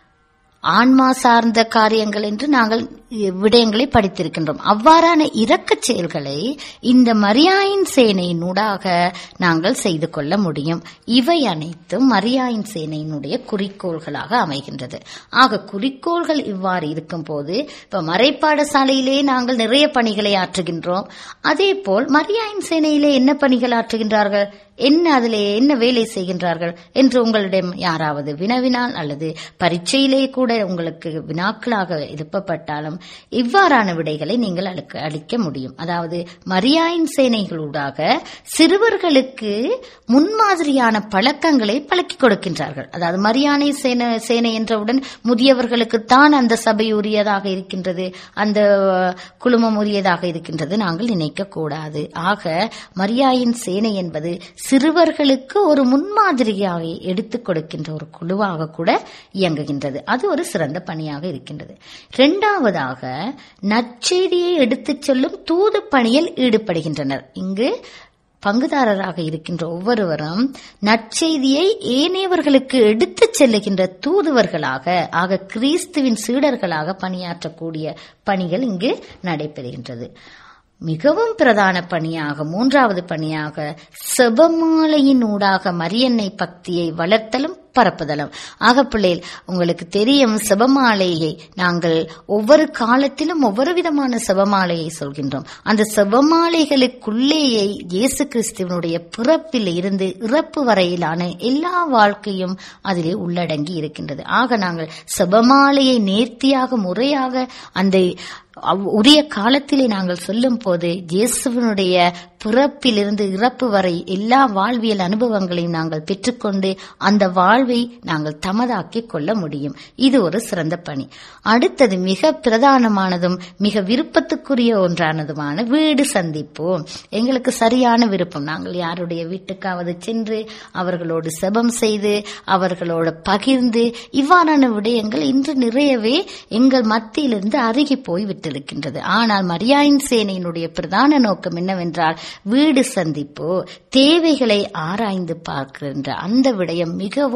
ஆன்மா சார்ந்த காரியங்கள் என்று நாங்கள் விடயங்களை படித்திருக்கின்றோம் அவ்வாறான இரக்கச் செயல்களை இந்த மரியாயின் சேனையினூடாக நாங்கள் செய்து கொள்ள முடியும் இவை அனைத்தும் மரியாயின் சேனையினுடைய குறிக்கோள்களாக அமைகின்றது ஆக குறிக்கோள்கள் இவ்வாறு இருக்கும் போது இப்ப மறைப்பாடசாலையிலே நாங்கள் நிறைய பணிகளை ஆற்றுகின்றோம் அதே போல் மரியாயின் சேனையிலே என்ன பணிகள் ஆற்றுகின்றார்கள் என்ன அதிலே என்ன வேலை செய்கின்றார்கள் என்று உங்களிடம் யாராவது வினவினால் அல்லது பரீட்சையிலே கூட உங்களுக்கு வினாக்களாக எழுப்பப்பட்டாலும் இவ்வாறான விடைகளை நீங்கள் அளிக்க அளிக்க முடியும் அதாவது மரியாயின் சேனைகளூடாக சிறுவர்களுக்கு முன்மாதிரியான பழக்கங்களை பழக்கி கொடுக்கின்றார்கள் அதாவது மரியானை சேனை சேனை என்றவுடன் முதியவர்களுக்கு தான் அந்த சபை உரியதாக இருக்கின்றது அந்த அஹ், குழுமம் உரியதாக இருக்கின்றது நாங்கள் நினைக்க கூடாது ஆக மரியாயின் சேனை என்பது சிறுவர்களுக்கு ஒரு முன்மாதிரியாக எடுத்துக் கொடுக்கின்ற ஒரு குழுவாக கூட இயங்குகின்றது அது ஒரு சிறந்த பணியாக இருக்கின்றது இரண்டாவதாக நற்செய்தியை எடுத்துச் செல்லும் தூது பணியில் ஈடுபடுகின்றனர் இங்கு பங்குதாரராக இருக்கின்ற ஒவ்வொருவரும் நற்செய்தியை ஏனையவர்களுக்கு எடுத்துச் செல்லுகின்ற தூதுவர்களாக ஆக கிறிஸ்துவின் சீடர்களாக பணியாற்றக்கூடிய பணிகள் இங்கு நடைபெறுகின்றது மிகவும் பிரதான பணியாக மூன்றாவது பணியாக செபமாலையின் ஊடாக மரியன்னை பக்தியை வளர்த்தலும் பரப்புதலும் ஆக பிள்ளைகள் உங்களுக்கு தெரியும் செபமாலையை நாங்கள் ஒவ்வொரு காலத்திலும் ஒவ்வொரு விதமான செபமாலையை சொல்கின்றோம் அந்த செபமாலைகளுக்குள்ளேயே இயேசு கிறிஸ்துவனுடைய பிறப்பில் இருந்து இறப்பு வரையிலான எல்லா வாழ்க்கையும் அதிலே உள்ளடங்கி இருக்கின்றது ஆக நாங்கள் செபமாலையை நேர்த்தியாக முறையாக அந்த அவ்- உரிய காலத்திலே நாங்கள் சொல்லும் போது இயேசுவனுடைய பிறப்பிலிருந்து இறப்பு வரை எல்லா வாழ்வியல் அனுபவங்களையும் நாங்கள் பெற்றுக்கொண்டு அந்த வாழ்வை நாங்கள் தமதாக்கிக் கொள்ள முடியும் இது ஒரு சிறந்த பணி அடுத்தது மிக பிரதானமானதும் மிக விருப்பத்துக்குரிய ஒன்றானதுமான வீடு சந்திப்போம் எங்களுக்கு சரியான விருப்பம் நாங்கள் யாருடைய வீட்டுக்காவது சென்று அவர்களோடு செபம் செய்து அவர்களோடு பகிர்ந்து இவ்வாறான விடயங்கள் இன்று நிறையவே எங்கள் மத்தியிலிருந்து அருகி போய் விட்டிருக்கின்றது ஆனால் மரியாயின் சேனையினுடைய பிரதான நோக்கம் என்னவென்றால் வீடு சந்திப்பு தேவைகளை ஆராய்ந்து பார்க்கின்ற அந்த விடயம் மிகவும்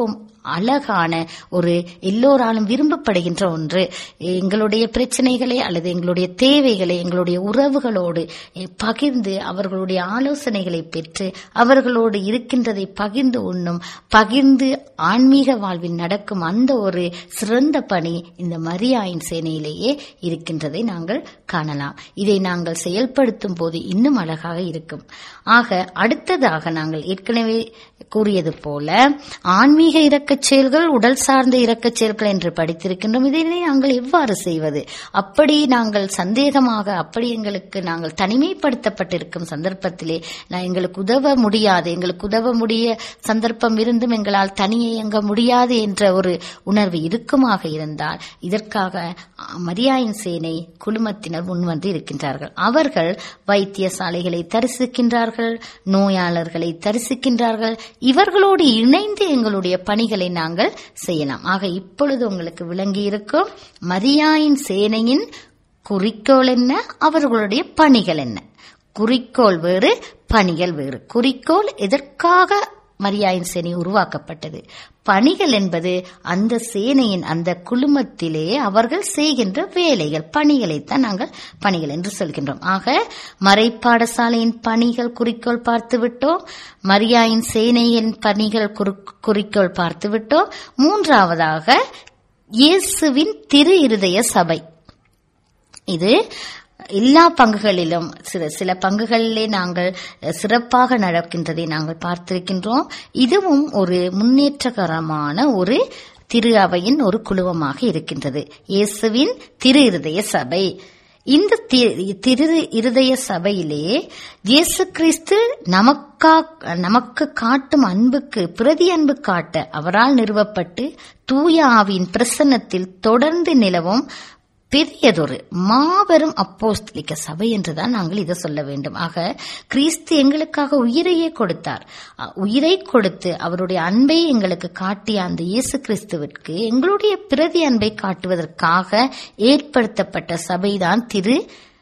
அழகான ஒரு எல்லோராலும் விரும்பப்படுகின்ற ஒன்று எங்களுடைய பிரச்சனைகளை அல்லது எங்களுடைய தேவைகளை எங்களுடைய உறவுகளோடு eh, பகிர்ந்து அவர்களுடைய ஆலோசனைகளை பெற்று அவர்களோடு இருக்கின்றதை பகிர்ந்து உண்ணும் பகிர்ந்து ஆன்மீக வாழ்வில் நடக்கும் அந்த ஒரு சிறந்த பணி இந்த மரியாயின் சேனையிலேயே இருக்கின்றதை நாங்கள் காணலாம் இதை நாங்கள் செயல்படுத்தும் போது இன்னும் அழகாக இருக்கும் ஆக அடுத்ததாக நாங்கள் ஏற்கனவே கூறியது போல ஆன்மீக இரக்கச் செயல்கள் உடல் சார்ந்த இரக்கச் செயல்கள் என்று படித்திருக்கின்றோம் இதனை நாங்கள் எவ்வாறு செய்வது அப்படி நாங்கள் சந்தேகமாக அப்படி எங்களுக்கு நாங்கள் தனிமைப்படுத்தப்பட்டிருக்கும் சந்தர்ப்பத்திலே நான் எங்களுக்கு உதவ முடியாது எங்களுக்கு உதவ முடிய சந்தர்ப்பம் இருந்தும் எங்களால் தனியே இயங்க முடியாது என்ற ஒரு உணர்வு இருக்குமாக இருந்தால் இதற்காக அஹ், மரியாயின் சேனை குழுமத்தினர் முன்வந்து இருக்கின்றார்கள் அவர்கள் வைத்தியசாலைகளை தரிசிக்கின்றார்கள் நோயாளர்களை தரிசிக்கின்றார்கள் இவர்களோடு இணைந்து எங்களுடைய பணிகளை நாங்கள் செய்யலாம் ஆக இப்பொழுது உங்களுக்கு விளங்கி இருக்கும் மரியாயின் சேனையின் குறிக்கோள் என்ன அவர்களுடைய பணிகள் என்ன குறிக்கோள் வேறு பணிகள் வேறு குறிக்கோள் எதற்காக மரியாயின் சேனை உருவாக்கப்பட்டது பணிகள் என்பது அந்த சேனையின் அந்த குழுமத்திலே அவர்கள் செய்கின்ற வேலைகள் பணிகளைத்தான் நாங்கள் பணிகள் என்று சொல்கின்றோம் ஆக மறைப்பாடசாலையின் பணிகள் குறிக்கோள் பார்த்து விட்டோம் மரியாயின் சேனையின் பணிகள் குறி- குறிக்கோள் பார்த்து விட்டோம் மூன்றாவதாக இயேசுவின் திரு இருதய சபை இது எல்லா பங்குகளிலும் சில சில பங்குகளிலே நாங்கள் அஹ், சிறப்பாக நடக்கின்றதை நாங்கள் பார்த்திருக்கின்றோம் இதுவும் ஒரு முன்னேற்றகரமான ஒரு திரு அவையின் ஒரு குழுவமாக இருக்கின்றது இயேசுவின் திரு இருதய சபை இந்த தி- திரு இருதய சபையிலே இயேசு கிறிஸ்து நமக்கா நமக்கு காட்டும் அன்புக்கு பிரதி அன்பு காட்ட அவரால் நிறுவப்பட்டு தூய ஆவியின் பிரசன்னத்தில் தொடர்ந்து நிலவும் பெரியதொரு மாபெரும் அப்போஸ்தலிக்க சபை என்றுதான் நாங்கள் இதை சொல்ல வேண்டும் ஆக கிறிஸ்து எங்களுக்காக உயிரையே கொடுத்தார் அ, உயிரை கொடுத்து அவருடைய அன்பை எங்களுக்கு காட்டிய அந்த இயேசு கிறிஸ்துவிற்கு எங்களுடைய பிரதி அன்பை காட்டுவதற்காக ஏற்படுத்தப்பட்ட சபைதான் திரு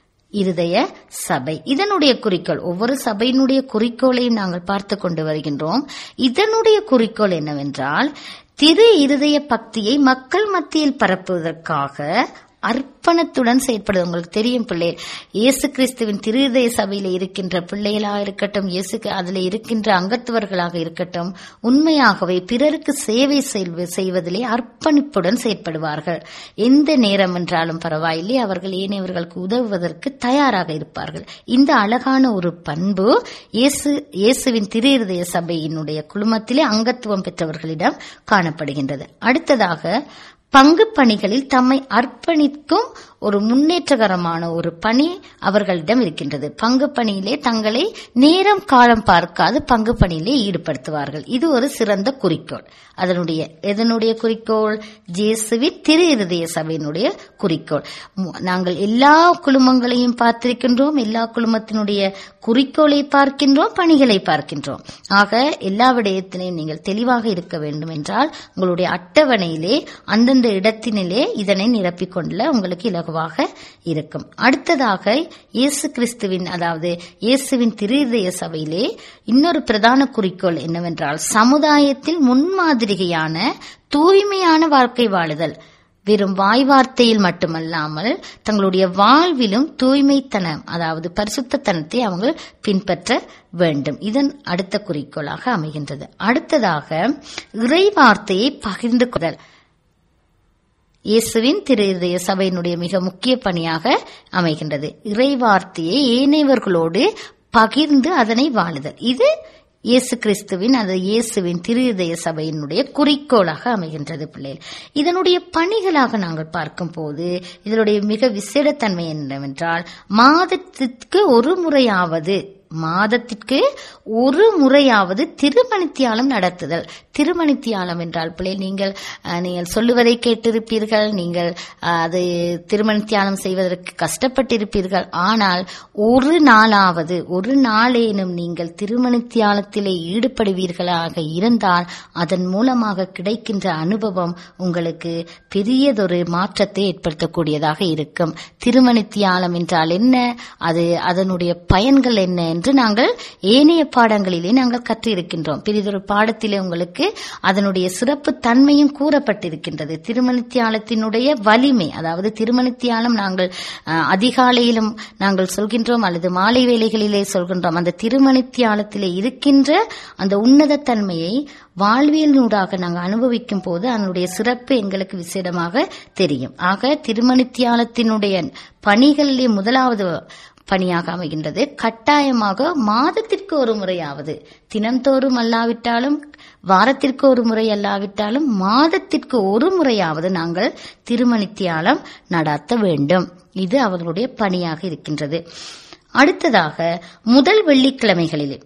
இருதய சபை இதனுடைய குறிக்கோள் ஒவ்வொரு சபையினுடைய குறிக்கோளையும் நாங்கள் பார்த்து கொண்டு வருகின்றோம் இதனுடைய குறிக்கோள் என்னவென்றால் திரு இருதய பக்தியை மக்கள் மத்தியில் பரப்புவதற்காக அர்ப்பணத்துடன் செயற்படுது உங்களுக்கு தெரியும் பிள்ளை இயேசு கிறிஸ்துவின் திருதய சபையில இருக்கின்ற பிள்ளைகளாக இருக்கட்டும் இயேசுக்கு அதுல இருக்கின்ற அங்கத்துவர்களாக இருக்கட்டும் உண்மையாகவே பிறருக்கு சேவை செய்வ- செய்வதிலே அர்ப்பணிப்புடன் செயற்படுவார்கள் எந்த நேரம் என்றாலும் பரவாயில்லை அவர்கள் ஏனையவர்களுக்கு உதவுவதற்கு தயாராக இருப்பார்கள் இந்த அழகான ஒரு பண்பு இயேசு இயேசுவின் திரு இருதய சபையினுடைய குழுமத்திலே அங்கத்துவம் பெற்றவர்களிடம் காணப்படுகின்றது அடுத்ததாக பங்கு பணிகளில் தம்மை அர்ப்பணிக்கும் ஒரு முன்னேற்றகரமான ஒரு பணி அவர்களிடம் இருக்கின்றது பங்கு பணியிலே தங்களை நேரம் காலம் பார்க்காது பங்கு பணியிலே ஈடுபடுத்துவார்கள் இது ஒரு சிறந்த குறிக்கோள் அதனுடைய எதனுடைய குறிக்கோள் ஜேசுவின் திரு இருதய சபையினுடைய குறிக்கோள் மு- நாங்கள் எல்லா குழுமங்களையும் பார்த்திருக்கின்றோம் எல்லா குழுமத்தினுடைய குறிக்கோளை பார்க்கின்றோம் பணிகளை பார்க்கின்றோம் ஆக எல்லா விடயத்திலையும் நீங்கள் தெளிவாக இருக்க வேண்டும் என்றால் உங்களுடைய அட்டவணையிலே அந்தந்த இடத்தினிலே இதனை நிரப்பிக்கொள்ள உங்களுக்கு இலகுவாக இருக்கும் அடுத்ததாக இயேசு கிறிஸ்துவின் அதாவது இயேசுவின் திருதய சபையிலே இன்னொரு பிரதான குறிக்கோள் என்னவென்றால் சமுதாயத்தில் முன்மாதிரியான தூய்மையான வாழ்க்கை வாழுதல் வெறும் வாய் வார்த்தையில் மட்டுமல்லாமல் தங்களுடைய வாழ்விலும் தூய்மைத்தனம் அதாவது பரிசுத்தத்தனத்தை அவங்க பின்பற்ற வேண்டும் இதன் அடுத்த குறிக்கோளாக அமைகின்றது அடுத்ததாக இறை வார்த்தையை பகிர்ந்து கொள்ளல் இயேசுவின் திரு இருதய சபையினுடைய மிக முக்கிய பணியாக அமைகின்றது இறை வார்த்தையை ஏனையவர்களோடு பகிர்ந்து அதனை வாழுதல் இது இயேசு கிறிஸ்துவின் அது இயேசுவின் திரு இதய சபையினுடைய குறிக்கோளாக அமைகின்றது பிள்ளைகள் இதனுடைய பணிகளாக நாங்கள் பார்க்கும் போது இதனுடைய மிக விசேடத்தன்மை என்னவென்றால் மாதத்திற்கு ஒரு முறையாவது மாதத்திற்கு ஒரு முறையாவது திருமணித்தியாலம் நடத்துதல் திருமணித்தியாலம் என்றால் பிள்ளை நீங்கள் அஹ், நீங்கள் சொல்லுவதை கேட்டிருப்பீர்கள் நீங்கள் அஹ், அது திருமணித்தியாலம் செய்வதற்கு கஷ்டப்பட்டிருப்பீர்கள் ஆனால் ஒரு நாளாவது ஒரு நாளேனும் நீங்கள் திருமணித்தியாலத்திலே ஈடுபடுவீர்களாக இருந்தால் அதன் மூலமாக கிடைக்கின்ற அனுபவம் உங்களுக்கு பெரியதொரு மாற்றத்தை ஏற்படுத்தக்கூடியதாக இருக்கும் திருமணித்தியாலம் என்றால் என்ன அது அதனுடைய பயன்கள் என்ன என்று என்று நாங்கள் ஏனைய பாடங்களிலே நாங்கள் கற்றிருக்கின்றோம் பிரிதொரு பாடத்திலே உங்களுக்கு அதனுடைய சிறப்பு தன்மையும் கூறப்பட்டிருக்கின்றது திருமணித்தியாலத்தினுடைய வலிமை அதாவது திருமணித்தியாலம் நாங்கள் அஹ், அதிகாலையிலும் நாங்கள் சொல்கின்றோம் அல்லது மாலை வேளைகளிலே சொல்கின்றோம் அந்த திருமணித்தியாலத்திலே இருக்கின்ற அந்த உன்னத தன்மையை வாழ்வியலினூடாக நாங்கள் அனுபவிக்கும் போது அதனுடைய சிறப்பு எங்களுக்கு விசேடமாக தெரியும் ஆக திருமணித்தியாலத்தினுடைய பணிகளிலே முதலாவது பணியாக அமைகின்றது கட்டாயமாக மாதத்திற்கு ஒரு முறையாவது தினந்தோறும் அல்லாவிட்டாலும் வாரத்திற்கு ஒரு முறை அல்லாவிட்டாலும் மாதத்திற்கு ஒரு முறையாவது நாங்கள் திருமணித்தியாலம் நடாத்த வேண்டும் இது அவர்களுடைய பணியாக இருக்கின்றது அடுத்ததாக முதல் வெள்ளிக்கிழமைகளிலே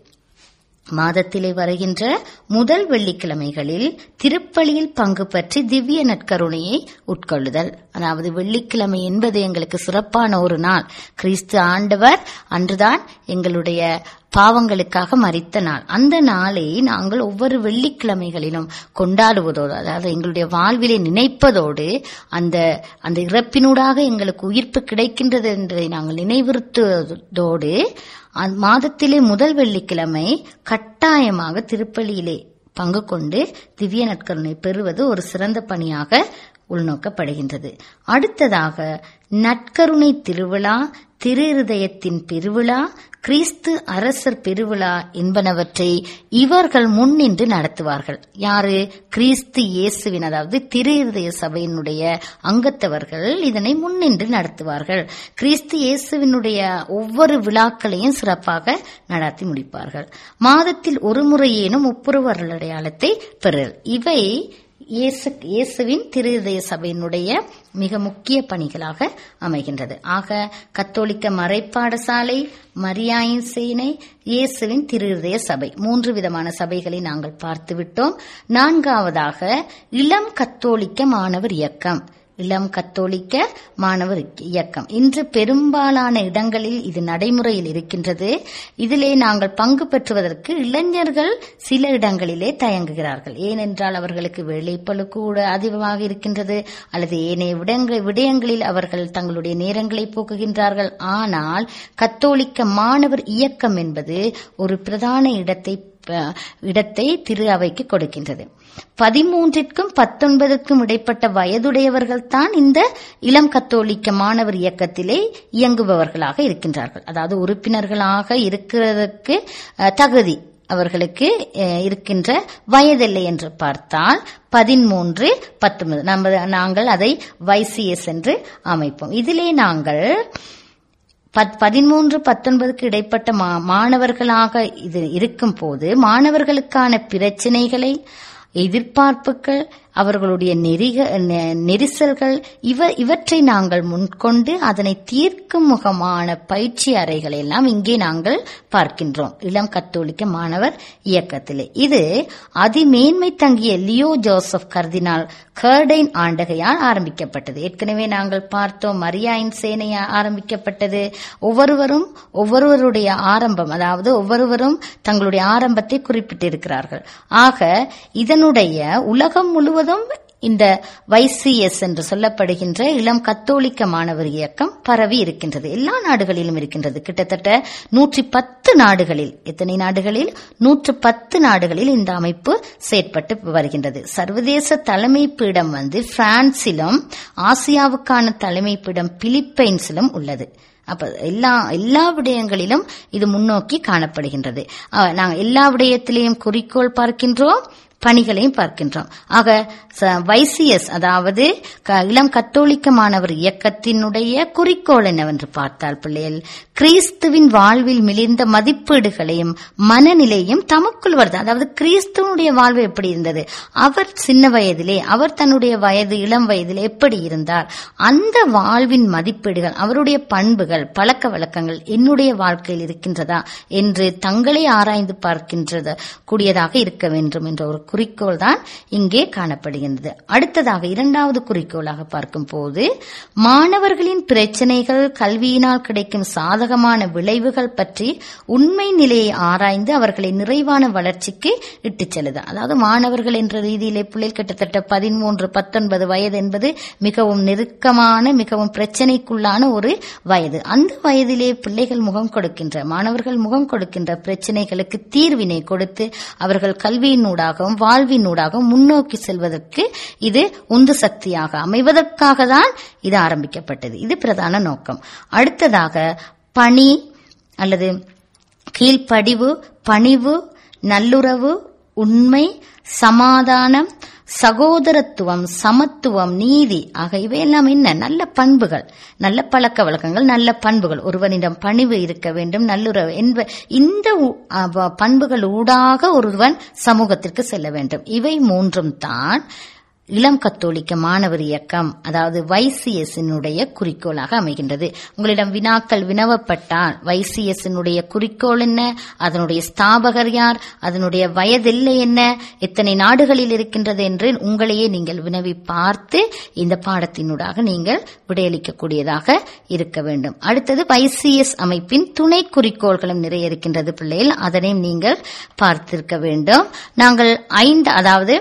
மாதத்திலே வருகின்ற முதல் வெள்ளிக்கிழமைகளில் திருப்பலியில் பங்கு பற்றி திவ்ய நற்கருணையை உட்கொள்ளுதல் அதாவது வெள்ளிக்கிழமை என்பது எங்களுக்கு சிறப்பான ஒரு நாள் கிறிஸ்து ஆண்டவர் அன்றுதான் எங்களுடைய பாவங்களுக்காக மறித்த நாள் அந்த நாளை நாங்கள் ஒவ்வொரு வெள்ளிக்கிழமைகளிலும் கொண்டாடுவதோடு அதாவது எங்களுடைய வாழ்விலே நினைப்பதோடு அந்த அந்த இறப்பினூடாக எங்களுக்கு உயிர்ப்பு கிடைக்கின்றது என்பதை நாங்கள் நினைவுறுத்துவதோடு அந்த மாதத்திலே முதல் வெள்ளிக்கிழமை கட்டாயமாக திருப்பலியிலே பங்கு கொண்டு திவ்ய நற்கருணை பெறுவது ஒரு சிறந்த பணியாக உள்நோக்கப்படுகின்றது அடுத்ததாக நற்கருணை திருவிழா திரு இருதயத்தின் பெருவிழா கிறிஸ்து அரசர் பெருவிழா என்பனவற்றை இவர்கள் முன்னின்று நடத்துவார்கள் யாரு கிறிஸ்து இயேசுவின் அதாவது திரு இருதய சபையினுடைய அங்கத்தவர்கள் இதனை முன்னின்று நடத்துவார்கள் கிறிஸ்து இயேசுவினுடைய ஒவ்வொரு விழாக்களையும் சிறப்பாக நடத்தி முடிப்பார்கள் மாதத்தில் ஒரு முறையேனும் ஒப்புரவர்கள் அடையாளத்தை பெறல் இவை இயேசு இயேசுவின் திருதய சபையினுடைய மிக முக்கிய பணிகளாக அமைகின்றது ஆக கத்தோலிக்க மறைப்பாடசாலை மரியாயின் சேனை இயேசுவின் திருதய சபை மூன்று விதமான சபைகளை நாங்கள் பார்த்து விட்டோம் நான்காவதாக இளம் கத்தோலிக்க மாணவர் இயக்கம் இளம் கத்தோலிக்க மாணவர் இயக்கம் இன்று பெரும்பாலான இடங்களில் இது நடைமுறையில் இருக்கின்றது இதிலே நாங்கள் பங்கு பெற்றுவதற்கு இளைஞர்கள் சில இடங்களிலே தயங்குகிறார்கள் ஏனென்றால் அவர்களுக்கு வேலைப்பளு கூட அதிகமாக இருக்கின்றது அல்லது ஏனைய விடங்க- விடயங்களில் அவர்கள் தங்களுடைய நேரங்களை போக்குகின்றார்கள் ஆனால் கத்தோலிக்க மாணவர் இயக்கம் என்பது ஒரு பிரதான இடத்தை ப- இடத்தை திரு அவைக்கு கொடுக்கின்றது பதிமூன்றிற்கும் பத்தொன்பதுக்கும் இடைப்பட்ட வயதுடையவர்கள் தான் இந்த இளம் கத்தோலிக்க மாணவர் இயக்கத்திலே இயங்குபவர்களாக இருக்கின்றார்கள் அதாவது உறுப்பினர்களாக இருக்கிறதற்கு அஹ், தகுதி அவர்களுக்கு அஹ், இருக்கின்ற வயதில்லை என்று பார்த்தால் பதிமூன்று பத்தொன்பது நம்ம நாங்கள் அதை வைசிஎஸ் என்று அமைப்போம் இதிலே நாங்கள் பத்- பதிமூன்று பத்தொன்பதுக்கு இடைப்பட்ட மா- மாணவர்களாக இது இருக்கும் போது மாணவர்களுக்கான பிரச்சனைகளை எதிர்பார்ப்புகள் அவர்களுடைய நெறிக நெ- நெரிசல்கள் இவ இவற்றை நாங்கள் முன்கொண்டு அதனை தீர்க்கும் முகமான பயிற்சி அறைகளை எல்லாம் இங்கே நாங்கள் பார்க்கின்றோம் இளம் கத்தோலிக்க மாணவர் இயக்கத்திலே இது அதிமேன்மை தங்கிய லியோ ஜோசப் கர்தினால் கர்டைன் ஆண்டகையால் ஆரம்பிக்கப்பட்டது ஏற்கனவே நாங்கள் பார்த்தோம் மரியாயின் சேனையா ஆரம்பிக்கப்பட்டது ஒவ்வொருவரும் ஒவ்வொருவருடைய ஆரம்பம் அதாவது ஒவ்வொருவரும் தங்களுடைய ஆரம்பத்தை குறிப்பிட்டிருக்கிறார்கள் ஆக இதனுடைய உலகம் முழுவதும் இந்த வைசிஎஸ் என்று சொல்லப்படுகின்ற இளம் கத்தோலிக்க மாணவர் இயக்கம் பரவி இருக்கின்றது எல்லா நாடுகளிலும் இருக்கின்றது கிட்டத்தட்ட நூற்றி பத்து நாடுகளில் எத்தனை நாடுகளில் நூற்று பத்து நாடுகளில் இந்த அமைப்பு செயற்பட்டு வருகின்றது சர்வதேச தலைமை பீடம் வந்து பிரான்சிலும் ஆசியாவுக்கான தலைமை பீடம் பிலிப்பைன்ஸிலும் உள்ளது அப்ப எல்லா எல்லா விடயங்களிலும் இது முன்னோக்கி காணப்படுகின்றது அஹ், நாங்கள் எல்லா விடயத்திலையும் குறிக்கோள் பார்க்கின்றோம் பணிகளையும் பார்க்கின்றோம் ஆக வைசிஎஸ் அதாவது க- இளம் கத்தோலிக்க மாணவர் இயக்கத்தினுடைய குறிக்கோள் என்னவென்று பார்த்தால் பிள்ளைகள் கிறிஸ்துவின் வாழ்வில் மிளிர்ந்த மதிப்பீடுகளையும் மனநிலையும் தமக்குள் வருது அதாவது கிறிஸ்துவனுடைய வாழ்வு எப்படி இருந்தது அவர் சின்ன வயதிலே அவர் தன்னுடைய வயது இளம் வயதிலே எப்படி இருந்தார் அந்த வாழ்வின் மதிப்பீடுகள் அவருடைய பண்புகள் பழக்க வழக்கங்கள் என்னுடைய வாழ்க்கையில் இருக்கின்றதா என்று தங்களை ஆராய்ந்து பார்க்கின்றது கூடியதாக இருக்க வேண்டும் என்ற ஒரு குறிக்கோள் தான் இங்கே காணப்படுகின்றது அடுத்ததாக இரண்டாவது குறிக்கோளாக பார்க்கும் போது மாணவர்களின் பிரச்சனைகள் கல்வியினால் கிடைக்கும் சாதகமான விளைவுகள் பற்றி உண்மை நிலையை ஆராய்ந்து அவர்களை நிறைவான வளர்ச்சிக்கு இட்டுச் செல்லுது அதாவது மாணவர்கள் என்ற ரீதியிலே பிள்ளைகள் கிட்டத்தட்ட பதிமூன்று பத்தொன்பது வயது என்பது மிகவும் நெருக்கமான மிகவும் பிரச்சனைக்குள்ளான ஒரு வயது அந்த வயதிலே பிள்ளைகள் முகம் கொடுக்கின்ற மாணவர்கள் முகம் கொடுக்கின்ற பிரச்சனைகளுக்கு தீர்வினை கொடுத்து அவர்கள் கல்வியினூடாகவும் வாழ்வினூடாகவும் முன்னோக்கி செல்வதற்கு இது உந்து சக்தியாக அமைவதற்காக தான் இது ஆரம்பிக்கப்பட்டது இது பிரதான நோக்கம் அடுத்ததாக பணி அல்லது கீழ்ப்படிவு பணிவு நல்லுறவு உண்மை சமாதானம் சகோதரத்துவம் சமத்துவம் நீதி ஆக இவையெல்லாம் என்ன நல்ல பண்புகள் நல்ல பழக்க வழக்கங்கள் நல்ல பண்புகள் ஒருவனிடம் பணிவு இருக்க வேண்டும் நல்லுறவு என்ப இந்த உ- அவ- பண்புகள் ஊடாக ஒருவன் சமூகத்திற்கு செல்ல வேண்டும் இவை மூன்றும் தான் இளம் கத்தோலிக்க மாணவர் இயக்கம் அதாவது வைசிஎஸ்னுடைய குறிக்கோளாக அமைகின்றது உங்களிடம் வினாக்கள் வினவப்பட்டால் வைசிஎஸ்னுடைய குறிக்கோள் என்ன அதனுடைய ஸ்தாபகர் யார் அதனுடைய வயதெல்லை என்ன எத்தனை நாடுகளில் இருக்கின்றது என்று உங்களையே நீங்கள் வினவி பார்த்து இந்த பாடத்தினூடாக நீங்கள் விடையளிக்கக்கூடியதாக இருக்க வேண்டும் அடுத்தது வைசிஎஸ் அமைப்பின் துணை குறிக்கோள்களும் நிறைய இருக்கின்றது பிள்ளைகள் அதனையும் நீங்கள் பார்த்திருக்க வேண்டும் நாங்கள் ஐந்து அதாவது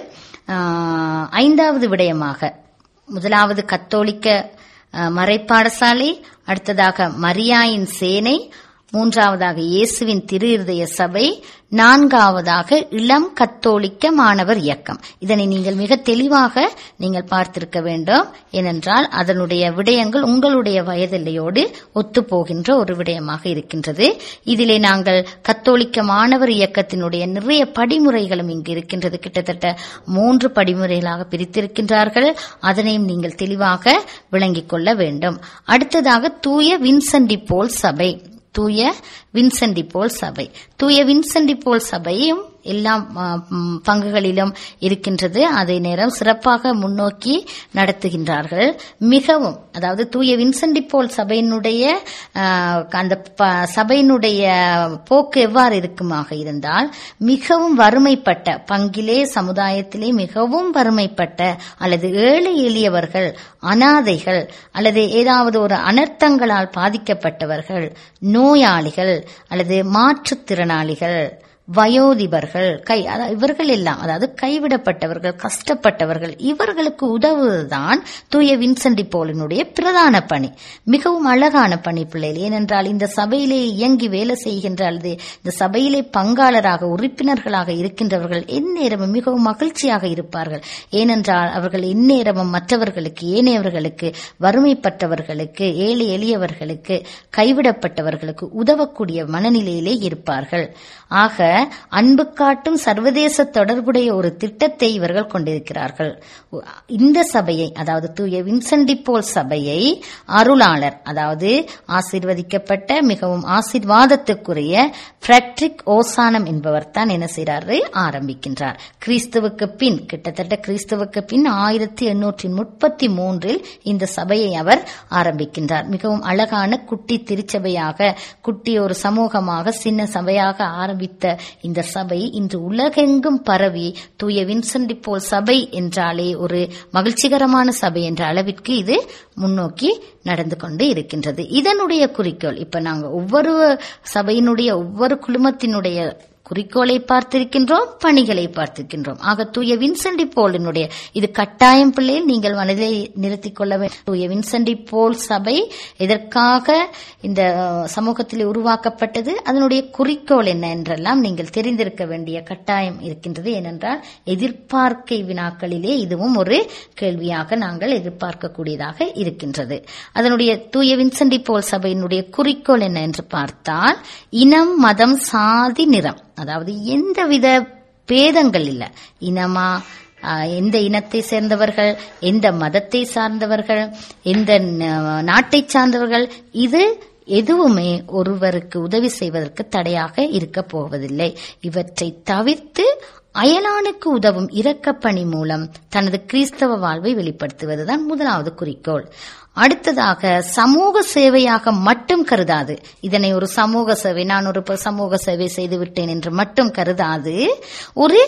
ஆஹ், ஐந்தாவது விடயமாக முதலாவது கத்தோலிக்க ஆஹ், மறைப்பாடசாலை அடுத்ததாக மரியாயின் சேனை மூன்றாவதாக இயேசுவின் திரு இருதய சபை நான்காவதாக இளம் கத்தோலிக்க மாணவர் இயக்கம் இதனை நீங்கள் மிக தெளிவாக நீங்கள் பார்த்திருக்க வேண்டும் ஏனென்றால் அதனுடைய விடயங்கள் உங்களுடைய வயதெல்லையோடு ஒத்துப்போகின்ற ஒரு விடயமாக இருக்கின்றது இதிலே நாங்கள் கத்தோலிக்க மாணவர் இயக்கத்தினுடைய நிறைய படிமுறைகளும் இங்கு இருக்கின்றது கிட்டத்தட்ட மூன்று படிமுறைகளாக பிரித்திருக்கின்றார்கள் அதனையும் நீங்கள் தெளிவாக விளங்கிக் கொள்ள வேண்டும் அடுத்ததாக தூய வின்சென்டி போல் சபை தூய வின்சென்டி போல் சபை தூய வின்சென்டி போல் சபையும் எல்லா ஆ, ம், பங்குகளிலும் இருக்கின்றது அதே நேரம் சிறப்பாக முன்னோக்கி நடத்துகின்றார்கள் மிகவும் அதாவது தூய வின்சென்டி போல் சபையினுடைய ஆ, அந்த ப- சபையினுடைய போக்கு எவ்வாறு இருக்குமாக இருந்தால் மிகவும் வறுமைப்பட்ட பங்கிலே சமுதாயத்திலே மிகவும் வறுமைப்பட்ட அல்லது ஏழை எளியவர்கள் அனாதைகள் அல்லது ஏதாவது ஒரு அனர்த்தங்களால் பாதிக்கப்பட்டவர்கள் நோயாளிகள் அல்லது மாற்றுத்திறனாளிகள் வயோதிபர்கள் கை அதாவது இவர்கள் எல்லாம் அதாவது கைவிடப்பட்டவர்கள் கஷ்டப்பட்டவர்கள் இவர்களுக்கு உதவுவதுதான் தூய வின்சென்டி போலினுடைய பிரதான பணி மிகவும் அழகான பணி பிள்ளைகள் ஏனென்றால் இந்த சபையிலே இயங்கி வேலை செய்கின்ற அல்லது இந்த சபையிலே பங்காளராக உறுப்பினர்களாக இருக்கின்றவர்கள் எந்நேரமும் மிகவும் மகிழ்ச்சியாக இருப்பார்கள் ஏனென்றால் அவர்கள் எந்நேரமும் மற்றவர்களுக்கு ஏனையவர்களுக்கு வறுமைப்பட்டவர்களுக்கு ஏழை எளியவர்களுக்கு கைவிடப்பட்டவர்களுக்கு உதவக்கூடிய மனநிலையிலே இருப்பார்கள் ஆக அன்பு காட்டும் சர்வதேச தொடர்புடைய ஒரு திட்டத்தை இவர்கள் கொண்டிருக்கிறார்கள் இந்த சபையை அதாவது தூய வின்சென்டி போல் சபையை அருளாளர் அதாவது ஆசீர்வதிக்கப்பட்ட மிகவும் ஆசீர்வாதத்துக்குரிய ஃபிரெட்ரிக் ஓசானம் என்பவர் தான் என்ன செய்கிறாரு ஆரம்பிக்கின்றார் கிறிஸ்துவுக்கு பின் கிட்டத்தட்ட கிறிஸ்துவுக்கு பின் ஆயிரத்தி எண்ணூற்றி முப்பத்தி மூன்றில் இந்த சபையை அவர் ஆரம்பிக்கின்றார் மிகவும் அழகான குட்டி திருச்சபையாக குட்டி ஒரு சமூகமாக சின்ன சபையாக ஆரம்பித்த இந்த சபை இன்று உலகெங்கும் பரவி தூய வின்சென்டி போல் சபை என்றாலே ஒரு மகிழ்ச்சிகரமான சபை என்ற அளவிற்கு இது முன்னோக்கி நடந்து கொண்டு இருக்கின்றது இதனுடைய குறிக்கோள் இப்ப நாங்க ஒவ்வொரு சபையினுடைய ஒவ்வொரு குழுமத்தினுடைய குறிக்கோளை பார்த்திருக்கின்றோம் பணிகளை பார்த்திருக்கின்றோம் ஆக தூய வின்சென்டி போலினுடைய இது கட்டாயம் பிள்ளையில் நீங்கள் மனதிலே நிறுத்திக் கொள்ள வேண்டும் தூய வின்சென்டி போல் சபை எதற்காக இந்த அஹ், சமூகத்தில் உருவாக்கப்பட்டது அதனுடைய குறிக்கோள் என்ன என்றெல்லாம் நீங்கள் தெரிந்திருக்க வேண்டிய கட்டாயம் இருக்கின்றது ஏனென்றால் எதிர்பார்க்கை வினாக்களிலே இதுவும் ஒரு கேள்வியாக நாங்கள் எதிர்பார்க்கக்கூடியதாக இருக்கின்றது அதனுடைய தூய வின்சென்டி போல் சபையினுடைய குறிக்கோள் என்ன என்று பார்த்தால் இனம் மதம் சாதி நிறம் அதாவது எந்தவித பேதங்கள் இல்ல இனமா ஆஹ், எந்த இனத்தை சேர்ந்தவர்கள் எந்த மதத்தை சார்ந்தவர்கள் எந்த ந- நாட்டை சார்ந்தவர்கள் இது எதுவுமே ஒருவருக்கு உதவி செய்வதற்கு தடையாக இருக்க போவதில்லை இவற்றை தவிர்த்து அயலானுக்கு உதவும் இரக்கப்பணி மூலம் தனது கிறிஸ்தவ வாழ்வை வெளிப்படுத்துவதுதான் முதலாவது குறிக்கோள் அடுத்ததாக சமூக சேவையாக மட்டும் கருதாது இதனை ஒரு சமூக சேவை நான் ஒரு ப- சமூக சேவை செய்து விட்டேன் என்று மட்டும் கருதாது ஒரு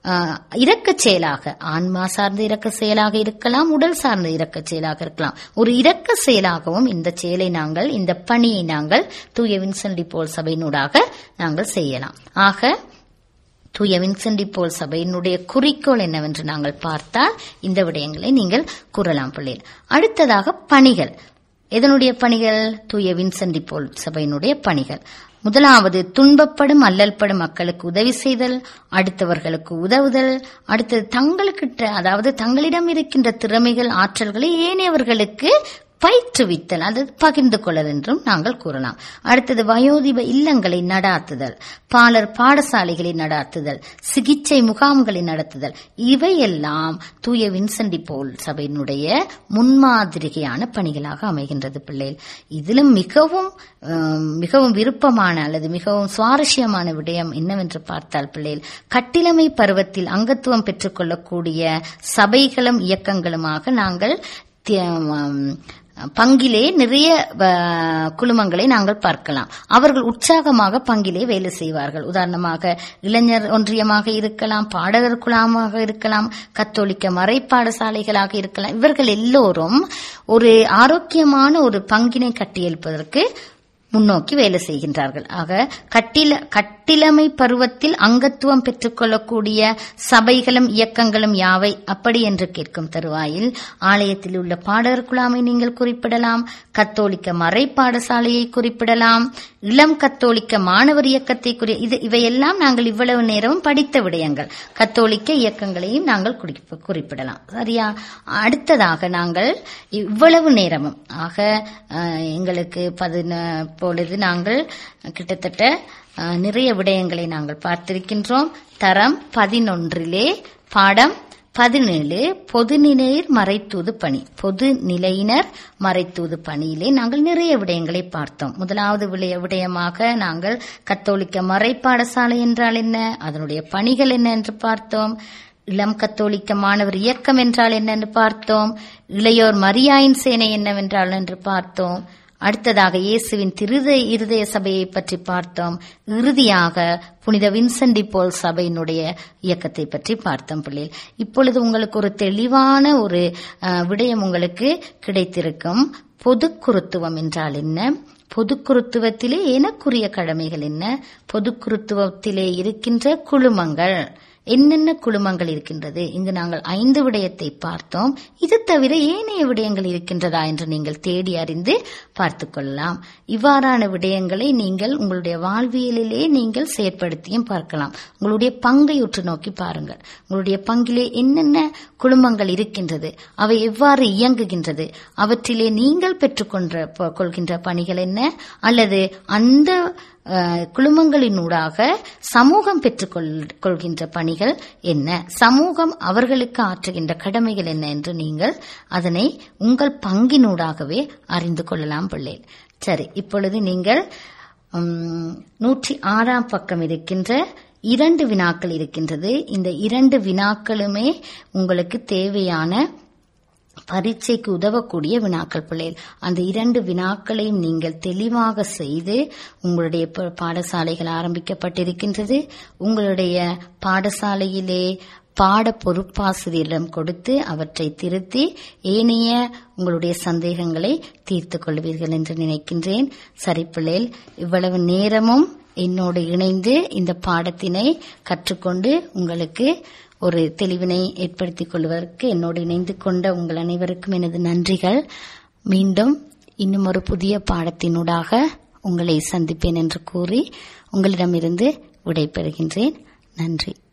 ஆஹ், இரக்கச் செயலாக ஆன்மா சார்ந்த இரக்க செயலாக இருக்கலாம் உடல் சார்ந்த இரக்க செயலாக இருக்கலாம் ஒரு இரக்க செயலாகவும் இந்த செயலை நாங்கள் இந்த பணியை நாங்கள் தூய வின்சென்ட் போல் சபையினூடாக நாங்கள் செய்யலாம் ஆக தூய வின்சென்ட் போல் சபையினுடைய குறிக்கோள் என்னவென்று நாங்கள் பார்த்தால் இந்த விடயங்களை நீங்கள் கூறலாம் பிள்ளைகள் அடுத்ததாக பணிகள் எதனுடைய பணிகள் தூய வின்சென்ட் போல் சபையினுடைய பணிகள் முதலாவது துன்பப்படும் அல்லல்படும் மக்களுக்கு உதவி செய்தல் அடுத்தவர்களுக்கு உதவுதல் அடுத்தது தங்களுக்கிட்ட அதாவது தங்களிடம் இருக்கின்ற திறமைகள் ஆற்றல்களை ஏனையவர்களுக்கு பயிற்றுவித்தல் அது பகிர்ந்து கொள்ளல் என்றும் நாங்கள் கூறலாம் அடுத்தது வயோதிப இல்லங்களை நடாத்துதல் பாலர் பாடசாலைகளை நடாத்துதல் சிகிச்சை முகாம்களை நடத்துதல் இவையெல்லாம் தூய வின்சென்டி போல் சபையினுடைய முன்மாதிரியான பணிகளாக அமைகின்றது பிள்ளைகள் இதிலும் மிகவும் ஆம், மிகவும் விருப்பமான அல்லது மிகவும் சுவாரஸ்யமான விடயம் என்னவென்று பார்த்தால் பிள்ளைகள் கட்டிலமை பருவத்தில் அங்கத்துவம் பெற்றுக்கொள்ளக்கூடிய சபைகளும் இயக்கங்களுமாக நாங்கள் தி- ஆம், பங்கிலே நிறைய அஹ், குழுமங்களை நாங்கள் பார்க்கலாம் அவர்கள் உற்சாகமாக பங்கிலே வேலை செய்வார்கள் உதாரணமாக இளைஞர் ஒன்றியமாக இருக்கலாம் பாடகர் குழாமாக இருக்கலாம் கத்தோலிக்க மறை பாடசாலைகளாக இருக்கலாம் இவர்கள் எல்லோரும் ஒரு ஆரோக்கியமான ஒரு பங்கினை கட்டியெழுப்பதற்கு முன்னோக்கி வேலை செய்கின்றார்கள் ஆக கட்டில கட்டிலமை பருவத்தில் அங்கத்துவம் பெற்றுக்கொள்ளக்கூடிய சபைகளும் இயக்கங்களும் யாவை அப்படி என்று கேட்கும் தருவாயில் ஆலயத்தில் உள்ள பாடகர் குழாமை நீங்கள் குறிப்பிடலாம் கத்தோலிக்க மறை பாடசாலையை குறிப்பிடலாம் இளம் கத்தோலிக்க மாணவர் இயக்கத்தை குறி இது இவையெல்லாம் நாங்கள் இவ்வளவு நேரமும் படித்த விடயங்கள் கத்தோலிக்க இயக்கங்களையும் நாங்கள் குறிப்ப- குறிப்பிடலாம் சரியா அடுத்ததாக நாங்கள் இவ்வளவு நேரமும் ஆக அஹ், எங்களுக்கு பதின பொழுது நாங்கள் கிட்டத்தட்ட அஹ், நிறைய விடயங்களை நாங்கள் பார்த்திருக்கின்றோம் தரம் பதினொன்றிலே பாடம் பதினேழு பொதுநிலையர் மறைத்தூது பணி பொது நிலையினர் மறைத்தூது பணியிலே நாங்கள் நிறைய விடயங்களை பார்த்தோம் முதலாவது விடய விடயமாக நாங்கள் கத்தோலிக்க மறை பாடசாலை என்றால் என்ன அதனுடைய பணிகள் என்ன என்று பார்த்தோம் இளம் கத்தோலிக்க மாணவர் இயக்கம் என்றால் என்ன என்று பார்த்தோம் இளையோர் மரியாயின் சேனை என்னவென்றால் என்று பார்த்தோம் அடுத்ததாக இயேசுவின் திருதய இருதய சபையை பற்றி பார்த்தோம் இறுதியாக புனித வின்சென்டி போல் சபையினுடைய இயக்கத்தை பற்றி பார்த்தோம் பிள்ளைகள் இப்பொழுது உங்களுக்கு ஒரு தெளிவான ஒரு அஹ், விடயம் உங்களுக்கு கிடைத்திருக்கும் பொது குருத்துவம் என்றால் என்ன பொது குருத்துவத்திலே எனக்குரிய கடமைகள் என்ன பொது குருத்துவத்திலே இருக்கின்ற குழுமங்கள் என்னென்ன குழுமங்கள் இருக்கின்றது இங்கு நாங்கள் ஐந்து விடயத்தை பார்த்தோம் இது தவிர ஏனைய விடயங்கள் இருக்கின்றதா என்று நீங்கள் தேடி அறிந்து பார்த்துக் கொள்ளலாம் இவ்வாறான விடயங்களை நீங்கள் உங்களுடைய வாழ்வியலிலே நீங்கள் செயற்படுத்தியும் பார்க்கலாம் உங்களுடைய பங்கை உற்று நோக்கி பாருங்கள் உங்களுடைய பங்கிலே என்னென்ன குழுமங்கள் இருக்கின்றது அவை எவ்வாறு இயங்குகின்றது அவற்றிலே நீங்கள் பெற்றுக்கொண்ட ப- கொள்கின்ற பணிகள் என்ன அல்லது அந்த அஹ், குழுமங்களினூடாக சமூகம் பெற்றுக்கொள் கொள்கின்ற பணிகள் என்ன சமூகம் அவர்களுக்கு ஆற்றுகின்ற கடமைகள் என்ன என்று நீங்கள் அதனை உங்கள் பங்கினூடாகவே அறிந்து கொள்ளலாம் பிள்ளை சரி இப்பொழுது நீங்கள் உம், நூற்றி ஆறாம் பக்கம் இருக்கின்ற இரண்டு வினாக்கள் இருக்கின்றது இந்த இரண்டு வினாக்களுமே உங்களுக்கு தேவையான பரீட்சைக்கு உதவக்கூடிய வினாக்கள் பிள்ளைகள் அந்த இரண்டு வினாக்களையும் நீங்கள் தெளிவாக செய்து உங்களுடைய ப- பாடசாலைகள் ஆரம்பிக்கப்பட்டிருக்கின்றது உங்களுடைய பாடசாலையிலே பாட பொறுப்பாசிரியரிடம் கொடுத்து அவற்றை திருத்தி ஏனைய உங்களுடைய சந்தேகங்களை தீர்த்துக் கொள்வீர்கள் என்று நினைக்கின்றேன் சரி பிள்ளைகள் இவ்வளவு நேரமும் என்னோடு இணைந்து இந்த பாடத்தினை கற்றுக்கொண்டு உங்களுக்கு ஒரு தெளிவினை ஏற்படுத்திக் கொள்வதற்கு என்னோடு இணைந்து கொண்ட உங்கள் அனைவருக்கும் எனது நன்றிகள் மீண்டும் இன்னும் ஒரு புதிய பாடத்தினூடாக உங்களை சந்திப்பேன் என்று கூறி உங்களிடமிருந்து விடைபெறுகின்றேன் நன்றி